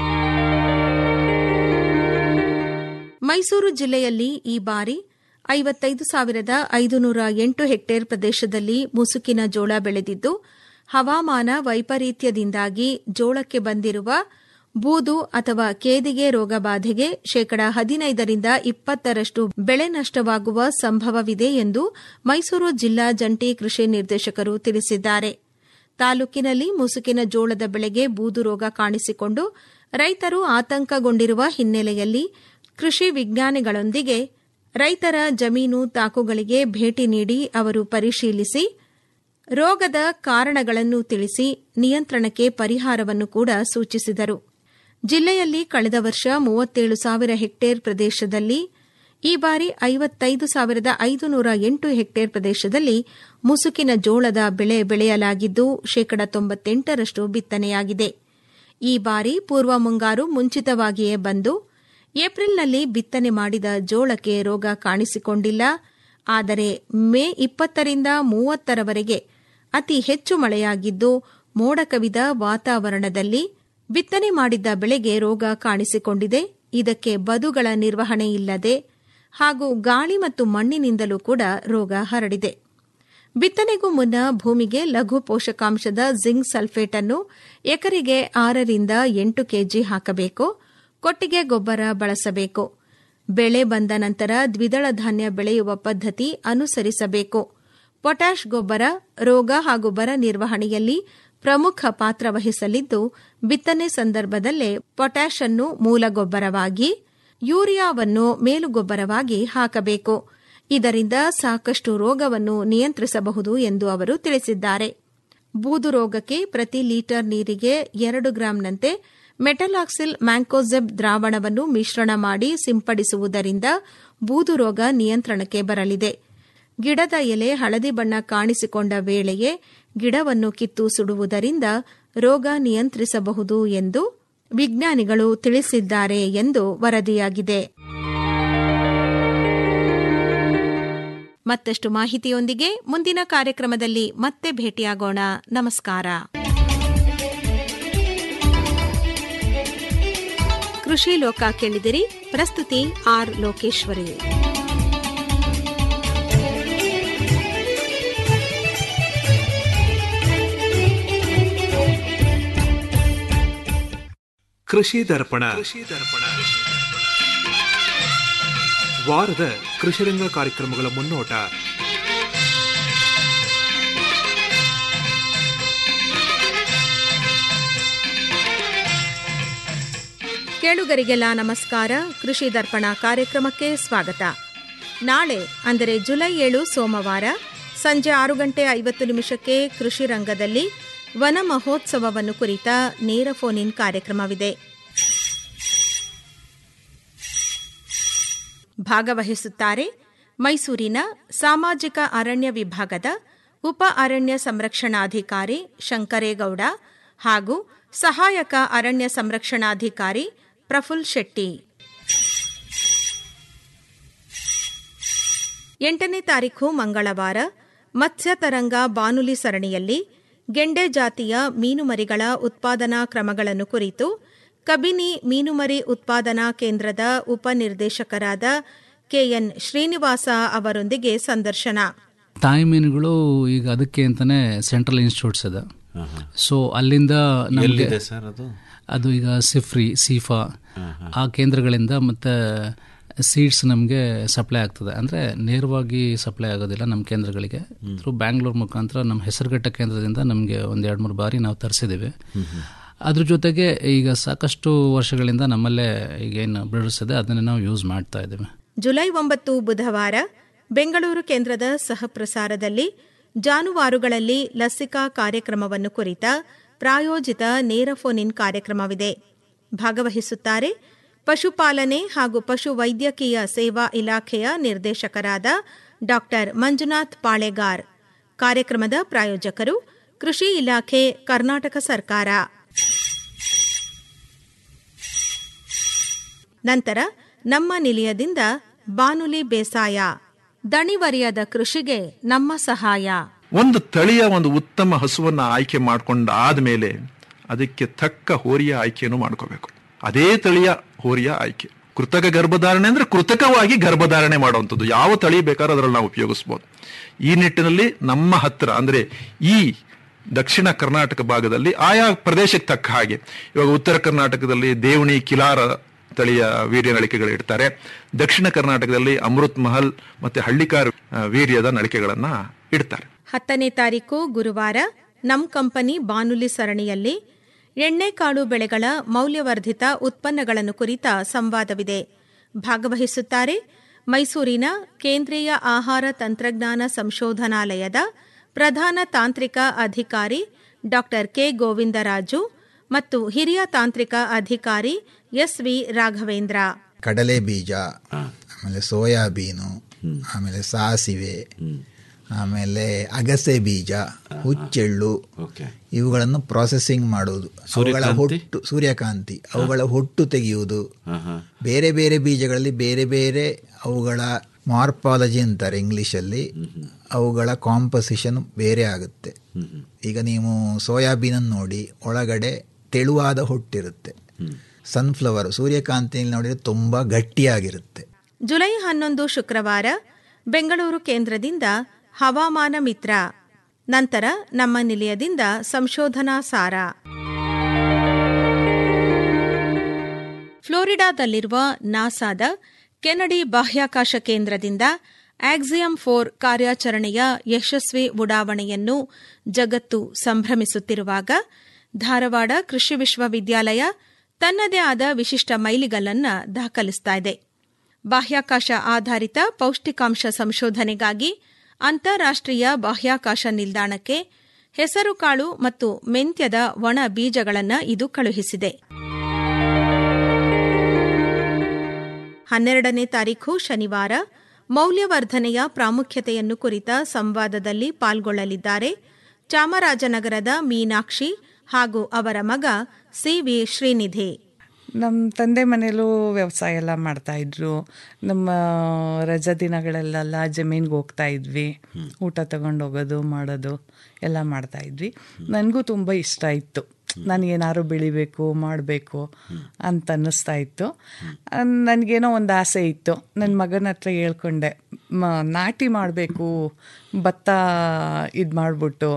ಮೈಸೂರು ಜಿಲ್ಲೆಯಲ್ಲಿ ಈ ಬಾರಿ ಐವತ್ತೈದು ಸಾವಿರದ ಐದುನೂರ ಎಂಟು ಹೆಕ್ಟೇರ್ ಪ್ರದೇಶದಲ್ಲಿ ಮುಸುಕಿನ ಜೋಳ ಬೆಳೆದಿದ್ದು ಹವಾಮಾನ ವೈಪರೀತ್ಯದಿಂದಾಗಿ ಜೋಳಕ್ಕೆ ಬಂದಿರುವ ಬೂದು ಅಥವಾ ಕೇದಿಗೆ ರೋಗ ಬಾಧೆಗೆ ಶೇಕಡಾ ಹದಿನೈದರಿಂದ ಇಪ್ಪತ್ತರಷ್ಟು ಬೆಳೆ ನಷ್ಟವಾಗುವ ಸಂಭವವಿದೆ ಎಂದು ಮೈಸೂರು ಜಿಲ್ಲಾ ಜಂಟಿ ಕೃಷಿ ನಿರ್ದೇಶಕರು ತಿಳಿಸಿದ್ದಾರೆ ತಾಲೂಕಿನಲ್ಲಿ ಮುಸುಕಿನ ಜೋಳದ ಬೆಳೆಗೆ ಬೂದು ರೋಗ ಕಾಣಿಸಿಕೊಂಡು ರೈತರು ಆತಂಕಗೊಂಡಿರುವ ಹಿನ್ನೆಲೆಯಲ್ಲಿ ಕೃಷಿ ವಿಜ್ಞಾನಿಗಳೊಂದಿಗೆ ರೈತರ ಜಮೀನು ತಾಕುಗಳಿಗೆ ಭೇಟಿ ನೀಡಿ ಅವರು ಪರಿಶೀಲಿಸಿ ರೋಗದ ಕಾರಣಗಳನ್ನು ತಿಳಿಸಿ ನಿಯಂತ್ರಣಕ್ಕೆ ಪರಿಹಾರವನ್ನು ಕೂಡ ಸೂಚಿಸಿದರು ಜಿಲ್ಲೆಯಲ್ಲಿ ಕಳೆದ ವರ್ಷ ಮೂವತ್ತೇಳು ಸಾವಿರ ಹೆಕ್ಟೇರ್ ಪ್ರದೇಶದಲ್ಲಿ ಈ ಬಾರಿ ಐವತ್ತೈದು ಸಾವಿರದ ಐದುನೂರ ಎಂಟು ಹೆಕ್ಟೇರ್ ಪ್ರದೇಶದಲ್ಲಿ ಮುಸುಕಿನ ಜೋಳದ ಬೆಳೆ ಬೆಳೆಯಲಾಗಿದ್ದು ಶೇಕಡ ತೊಂಬತ್ತೆಂಟರಷ್ಟು ಬಿತ್ತನೆಯಾಗಿದೆ ಈ ಬಾರಿ ಪೂರ್ವ ಮುಂಗಾರು ಮುಂಚಿತವಾಗಿಯೇ ಬಂದು ಏಪ್ರಿಲ್ನಲ್ಲಿ ಬಿತ್ತನೆ ಮಾಡಿದ ಜೋಳಕ್ಕೆ ರೋಗ ಕಾಣಿಸಿಕೊಂಡಿಲ್ಲ ಆದರೆ ಮೇ ಇಪ್ಪತ್ತರಿಂದ ಮೂವತ್ತರವರೆಗೆ ಅತಿ ಹೆಚ್ಚು ಮಳೆಯಾಗಿದ್ದು ಮೋಡ ಕವಿದ ವಾತಾವರಣದಲ್ಲಿ ಬಿತ್ತನೆ ಮಾಡಿದ್ದ ಬೆಳೆಗೆ ರೋಗ ಕಾಣಿಸಿಕೊಂಡಿದೆ ಇದಕ್ಕೆ ಬದುಗಳ ನಿರ್ವಹಣೆ ಇಲ್ಲದೆ ಹಾಗೂ ಗಾಳಿ ಮತ್ತು ಮಣ್ಣಿನಿಂದಲೂ ಕೂಡ ರೋಗ ಹರಡಿದೆ ಬಿತ್ತನೆಗೂ ಮುನ್ನ ಭೂಮಿಗೆ ಲಘು ಪೋಷಕಾಂಶದ ಜಿಂಕ್ ಸಲ್ಫೇಟ್ ಅನ್ನು ಎಕರೆಗೆ ಆರರಿಂದ ಎಂಟು ಕೆಜಿ ಹಾಕಬೇಕು ಕೊಟ್ಟಿಗೆ ಗೊಬ್ಬರ ಬಳಸಬೇಕು ಬೆಳೆ ಬಂದ ನಂತರ ದ್ವಿದಳ ಧಾನ್ಯ ಬೆಳೆಯುವ ಪದ್ಧತಿ ಅನುಸರಿಸಬೇಕು ಪೊಟ್ಯಾಷ್ ಗೊಬ್ಬರ ರೋಗ ಹಾಗೂ ಬರ ನಿರ್ವಹಣೆಯಲ್ಲಿ ಪ್ರಮುಖ ಪಾತ್ರ ವಹಿಸಲಿದ್ದು ಬಿತ್ತನೆ ಸಂದರ್ಭದಲ್ಲೇ ಪೊಟ್ಯಾಷ್ ಅನ್ನು ಮೂಲ ಗೊಬ್ಬರವಾಗಿ ಯೂರಿಯಾವನ್ನು ಮೇಲುಗೊಬ್ಬರವಾಗಿ ಹಾಕಬೇಕು ಇದರಿಂದ ಸಾಕಷ್ಟು ರೋಗವನ್ನು ನಿಯಂತ್ರಿಸಬಹುದು ಎಂದು ಅವರು ತಿಳಿಸಿದ್ದಾರೆ ಬೂದು ರೋಗಕ್ಕೆ ಪ್ರತಿ ಲೀಟರ್ ನೀರಿಗೆ ಎರಡು ಗ್ರಾಂನಂತೆ ಮೆಟಲಾಕ್ಸಿಲ್ ಮ್ಯಾಂಕೋಸೆಬ್ ದ್ರಾವಣವನ್ನು ಮಿಶ್ರಣ ಮಾಡಿ ಸಿಂಪಡಿಸುವುದರಿಂದ ಬೂದು ರೋಗ ನಿಯಂತ್ರಣಕ್ಕೆ ಬರಲಿದೆ ಗಿಡದ ಎಲೆ ಹಳದಿ ಬಣ್ಣ ಕಾಣಿಸಿಕೊಂಡ ವೇಳೆಯೇ ಗಿಡವನ್ನು ಕಿತ್ತು ಸುಡುವುದರಿಂದ ರೋಗ ನಿಯಂತ್ರಿಸಬಹುದು ಎಂದು ವಿಜ್ಞಾನಿಗಳು ತಿಳಿಸಿದ್ದಾರೆ ಎಂದು ವರದಿಯಾಗಿದೆ ಮತ್ತಷ್ಟು ಮಾಹಿತಿಯೊಂದಿಗೆ ಮುಂದಿನ ಕಾರ್ಯಕ್ರಮದಲ್ಲಿ ಮತ್ತೆ ಭೇಟಿಯಾಗೋಣ ನಮಸ್ಕಾರ ಕೃಷಿ ಲೋಕ ಕೇಳಿದಿರಿ ಪ್ರಸ್ತುತಿ ಆರ್ ಲೋಕೇಶ್ವರಿ ಕೃಷಿ ದರ್ಪಣ ವಾರದ ಕೃಷಿರಂಗ ಕಾರ್ಯಕ್ರಮಗಳ ಮುನ್ನೋಟ ಕೇಳುಗರಿಗೆಲ್ಲ ನಮಸ್ಕಾರ ಕೃಷಿ ದರ್ಪಣ ಕಾರ್ಯಕ್ರಮಕ್ಕೆ ಸ್ವಾಗತ ನಾಳೆ ಅಂದರೆ ಜುಲೈ ಏಳು ಸೋಮವಾರ ಸಂಜೆ ಆರು ಗಂಟೆ ಐವತ್ತು ನಿಮಿಷಕ್ಕೆ ಕೃಷಿ ರಂಗದಲ್ಲಿ ವನ ಮಹೋತ್ಸವವನ್ನು ಕುರಿತ ನೇರ ಫೋನ್ ಇನ್ ಕಾರ್ಯಕ್ರಮವಿದೆ ಭಾಗವಹಿಸುತ್ತಾರೆ ಮೈಸೂರಿನ ಸಾಮಾಜಿಕ ಅರಣ್ಯ ವಿಭಾಗದ ಉಪ ಅರಣ್ಯ ಸಂರಕ್ಷಣಾಧಿಕಾರಿ ಶಂಕರೇಗೌಡ ಹಾಗೂ ಸಹಾಯಕ ಅರಣ್ಯ ಸಂರಕ್ಷಣಾಧಿಕಾರಿ ಪ್ರಫುಲ್ ಶೆಟ್ಟಿ ಎಂಟನೇ ತಾರೀಖು ಮಂಗಳವಾರ ಮತ್ಸ್ಯತರಂಗ ಬಾನುಲಿ ಸರಣಿಯಲ್ಲಿ ಗೆಂಡೆ ಜಾತಿಯ ಮೀನುಮರಿಗಳ ಉತ್ಪಾದನಾ ಕ್ರಮಗಳನ್ನು ಕುರಿತು ಕಬಿನಿ ಮೀನುಮರಿ ಉತ್ಪಾದನಾ ಕೇಂದ್ರದ ಉಪನಿರ್ದೇಶಕರಾದ ಕೆಎನ್ ಶ್ರೀನಿವಾಸ ಅವರೊಂದಿಗೆ ಸಂದರ್ಶನ ತಾಯಿ ಮೀನುಗಳು ಈಗ ಅದಕ್ಕೆ ಅಂತಾನೆ ಸೆಂಟ್ರಲ್ ಇನ್ಸ್ಟಿಟ್ಯೂಟ್ಸ್ ಇದೆ ಸೊ ಅಲ್ಲಿಂದ ನಮಗೆ ಎಲ್ಲಿದೆ ಸರ್ ಅದು ಅದು ಈಗ ಸಿಫ್ರಿ ಸೀಫಾ ಆ ಕೇಂದ್ರಗಳಿಂದ ಮತ್ತೆ ಸೀಡ್ಸ್ ನಮಗೆ ಸಪ್ಲೈ ಆಗ್ತದೆ ಅಂದರೆ ನೇರವಾಗಿ ಸಪ್ಲೈ ಆಗೋದಿಲ್ಲ ನಮ್ಮ ಕೇಂದ್ರಗಳಿಗೆ ಥ್ರೂ ಬ್ಯಾಂಗ್ಳೂರ್ ಮುಖಾಂತರ ನಮ್ಮ ಹೆಸರುಘಟ್ಟ ಕೇಂದ್ರದಿಂದ ನಮಗೆ ಒಂದು ಎರಡು ಮೂರು ಬಾರಿ ನಾವು ತರಿಸಿದ್ದೀವಿ ಅದ್ರ ಜೊತೆಗೆ ಈಗ ಸಾಕಷ್ಟು ವರ್ಷಗಳಿಂದ ನಮ್ಮಲ್ಲೇ ಈಗೇನು ಬ್ರಿಡರ್ಸ್ ಇದೆ ಅದನ್ನು ನಾವು ಯೂಸ್ ಮಾಡ್ತಾ ಇದ್ದೀವಿ ಜುಲೈ ಒಂಬತ್ತು ಬುಧವಾರ ಬೆಂಗಳೂರು ಕೇಂದ್ರದ ಸಹಪ್ರಸಾರದಲ್ಲಿ ಜಾನುವಾರುಗಳಲ್ಲಿ ಲಸಿಕಾ ಕಾರ್ಯಕ್ರಮವನ್ನು ಕುರಿತ ಪ್ರಾಯೋಜಿತ ನೇರ ಫೋನ್ ಇನ್ ಕಾರ್ಯಕ್ರಮವಿದೆ ಭಾಗವಹಿಸುತ್ತಾರೆ ಪಶುಪಾಲನೆ ಹಾಗೂ ಪಶು ವೈದ್ಯಕೀಯ ಸೇವಾ ಇಲಾಖೆಯ ನಿರ್ದೇಶಕರಾದ ಡಾ ಮಂಜುನಾಥ್ ಪಾಳೆಗಾರ್ ಕಾರ್ಯಕ್ರಮದ ಪ್ರಾಯೋಜಕರು ಕೃಷಿ ಇಲಾಖೆ ಕರ್ನಾಟಕ ಸರ್ಕಾರ ನಂತರ ನಮ್ಮ ನಿಲಯದಿಂದ ಬಾನುಲಿ ಬೇಸಾಯ ದಣಿವರಿಯದ ಕೃಷಿಗೆ ನಮ್ಮ ಸಹಾಯ ಒಂದು ತಳಿಯ ಒಂದು ಉತ್ತಮ ಹಸುವನ್ನ ಆಯ್ಕೆ ಮಾಡ್ಕೊಂಡಾದ ಮೇಲೆ ಅದಕ್ಕೆ ತಕ್ಕ ಹೋರಿಯ ಆಯ್ಕೆಯನ್ನು ಮಾಡ್ಕೋಬೇಕು ಅದೇ ತಳಿಯ ಹೋರಿಯ ಆಯ್ಕೆ ಕೃತಕ ಗರ್ಭಧಾರಣೆ ಅಂದ್ರೆ ಕೃತಕವಾಗಿ ಗರ್ಭಧಾರಣೆ ಮಾಡುವಂಥದ್ದು ಯಾವ ತಳಿ ಬೇಕಾದ್ರೂ ಅದರಲ್ಲಿ ನಾವು ಉಪಯೋಗಿಸ್ಬೋದು ಈ ನಿಟ್ಟಿನಲ್ಲಿ ನಮ್ಮ ಹತ್ರ ಅಂದ್ರೆ ಈ ದಕ್ಷಿಣ ಕರ್ನಾಟಕ ಭಾಗದಲ್ಲಿ ಆಯಾ ಪ್ರದೇಶಕ್ಕೆ ತಕ್ಕ ಹಾಗೆ ಇವಾಗ ಉತ್ತರ ಕರ್ನಾಟಕದಲ್ಲಿ ದೇವಣಿ ಕಿಲಾರ ತಳಿಯ ವೀರ್ಯ ನಳಿಕೆಗಳು ಇಡ್ತಾರೆ ದಕ್ಷಿಣ ಕರ್ನಾಟಕದಲ್ಲಿ ಅಮೃತ್ ಮಹಲ್ ಮತ್ತೆ ಹಳ್ಳಿಕಾರ್ ಆ, ವೀರ್ಯದ ನಳಿಕೆಗಳನ್ನ ಇಡ್ತಾರೆ ಹತ್ತನೇ ತಾರೀಕು ಗುರುವಾರ ನಮ್ ಕಂಪನಿ ಬಾನುಲಿ ಸರಣಿಯಲ್ಲಿ ಎಣ್ಣೆಕಾಳು ಬೆಳೆಗಳ ಮೌಲ್ಯವರ್ಧಿತ ಉತ್ಪನ್ನಗಳನ್ನು ಕುರಿತ ಸಂವಾದವಿದೆ ಭಾಗವಹಿಸುತ್ತಾರೆ ಮೈಸೂರಿನ ಕೇಂದ್ರೀಯ ಆಹಾರ ತಂತ್ರಜ್ಞಾನ ಸಂಶೋಧನಾಲಯದ ಪ್ರಧಾನ ತಾಂತ್ರಿಕ ಅಧಿಕಾರಿ ಡಾ ಕೆ ಗೋವಿಂದರಾಜು ಮತ್ತು ಹಿರಿಯ ತಾಂತ್ರಿಕ ಅಧಿಕಾರಿ ಎಸ್ ವಿ ರಾಘವೇಂದ್ರ ಕಡಲೆ ಬೀಜ ಆಮೇಲೆ ಸೋಯಾಬೀನು ಆಮೇಲೆ ಸಾಸಿವೆ ಆಮೇಲೆ ಅಗಸೆ ಬೀಜ ಹುಚ್ಚೆಳ್ಳು ಇವುಗಳನ್ನು ಪ್ರಾಸೆಸಿಂಗ್ ಮಾಡುವುದು ಅವುಗಳ ಸೂರ್ಯಕಾಂತಿ? ಹೊಟ್ಟು ಸೂರ್ಯಕಾಂತಿ ಅವುಗಳ ಹೊಟ್ಟು ತೆಗೆಯುವುದು ಬೇರೆ ಬೇರೆ ಬೀಜಗಳಲ್ಲಿ ಬೇರೆ ಬೇರೆ ಅವುಗಳ ಮಾರ್ಪಾಲಜಿ ಅಂತಾರೆ ಇಂಗ್ಲಿಷಲ್ಲಿ ಅವುಗಳ ಕಾಂಪಸಿಷನ್ ಬೇರೆ ಆಗುತ್ತೆ ಈಗ ನೀವು ಸೋಯಾಬೀನನ್ನು ನೋಡಿ ಒಳಗಡೆ ತೆಳುವಾದ ಹೊಟ್ಟಿರುತ್ತೆ ಸನ್ಫ್ಲವರ್ ಸೂರ್ಯಕಾಂತಿಯಲ್ಲಿ ನೋಡಿದ್ರೆ ತುಂಬ ಗಟ್ಟಿಯಾಗಿರುತ್ತೆ ಜುಲೈ ಹನ್ನೊಂದು ಶುಕ್ರವಾರ ಬೆಂಗಳೂರು ಕೇಂದ್ರದಿಂದ ಹವಾಮಾನ ಮಿತ್ರ ನಂತರ ನಮ್ಮ ನಿಲಯದಿಂದ ಸಂಶೋಧನಾ ಸಾರ ಫ್ಲೋರಿಡಾದಲ್ಲಿರುವ ನಾಸಾದ ಕೆನಡಿ ಬಾಹ್ಯಾಕಾಶ ಕೇಂದ್ರದಿಂದ ಆಕ್ಸಿಯಂ ಫೋರ್ ಕಾರ್ಯಾಚರಣೆಯ ಯಶಸ್ವಿ ಉಡಾವಣೆಯನ್ನು ಜಗತ್ತು ಸಂಭ್ರಮಿಸುತ್ತಿರುವಾಗ ಧಾರವಾಡ ಕೃಷಿ ವಿಶ್ವವಿದ್ಯಾಲಯ ತನ್ನದೇ ಆದ ವಿಶಿಷ್ಟ ಮೈಲಿಗಲ್ಲನ್ನ ದಾಖಲಿಸ್ತಾ ಇದೆ ಬಾಹ್ಯಾಕಾಶ ಆಧಾರಿತ ಪೌಷ್ಟಿಕಾಂಶ ಸಂಶೋಧನೆಗಾಗಿ ಅಂತಾರಾಷ್ಟ್ರೀಯ ಬಾಹ್ಯಾಕಾಶ ನಿಲ್ದಾಣಕ್ಕೆ ಹೆಸರುಕಾಳು ಮತ್ತು ಮೆಂತ್ಯದ ಒಣ ಬೀಜಗಳನ್ನು ಇದು ಕಳುಹಿಸಿದೆ ಹನ್ನೆರಡನೇ ತಾರೀಖು ಶನಿವಾರ ಮೌಲ್ಯವರ್ಧನೆಯ ಪ್ರಾಮುಖ್ಯತೆಯನ್ನು ಕುರಿತ ಸಂವಾದದಲ್ಲಿ ಪಾಲ್ಗೊಳ್ಳಲಿದ್ದಾರೆ ಚಾಮರಾಜನಗರದ ಮೀನಾಕ್ಷಿ ಹಾಗೂ ಅವರ ಮಗ ಸಿವಿ ಶ್ರೀನಿಧಿ ನಮ್ಮ ತಂದೆ ಮನೇಲೂ ವ್ಯವಸಾಯ ಎಲ್ಲ ಮಾಡ್ತಾ ಇದ್ರು ನಮ್ಮ ರಜಾ ದಿನಗಳಲ್ಲೆಲ್ಲ ಜಮೀನ್ಗೆ ಹೋಗ್ತಾ ಇದ್ವಿ ಊಟ ತಗೊಂಡು ಹೋಗೋದು ಮಾಡೋದು ಎಲ್ಲ ಮಾಡ್ತಾ ಇದ್ವಿ ನನಗೂ ತುಂಬ ಇಷ್ಟ ಇತ್ತು ನಾನು ಏನಾದ್ರು ಬೆಳಿಬೇಕು ಮಾಡಬೇಕು ಅಂತ ಅನ್ನಿಸ್ತಾ ಇತ್ತು ನನಗೇನೋ ಒಂದು ಆಸೆ ಇತ್ತು ನನ್ನ ಮಗನ ಹತ್ರ ಹೇಳ್ಕೊಂಡೆ ಮ ನಾಟಿ ಮಾಡಬೇಕು ಭತ್ತ ಇದು ಮಾಡಿಬಿಟ್ಟು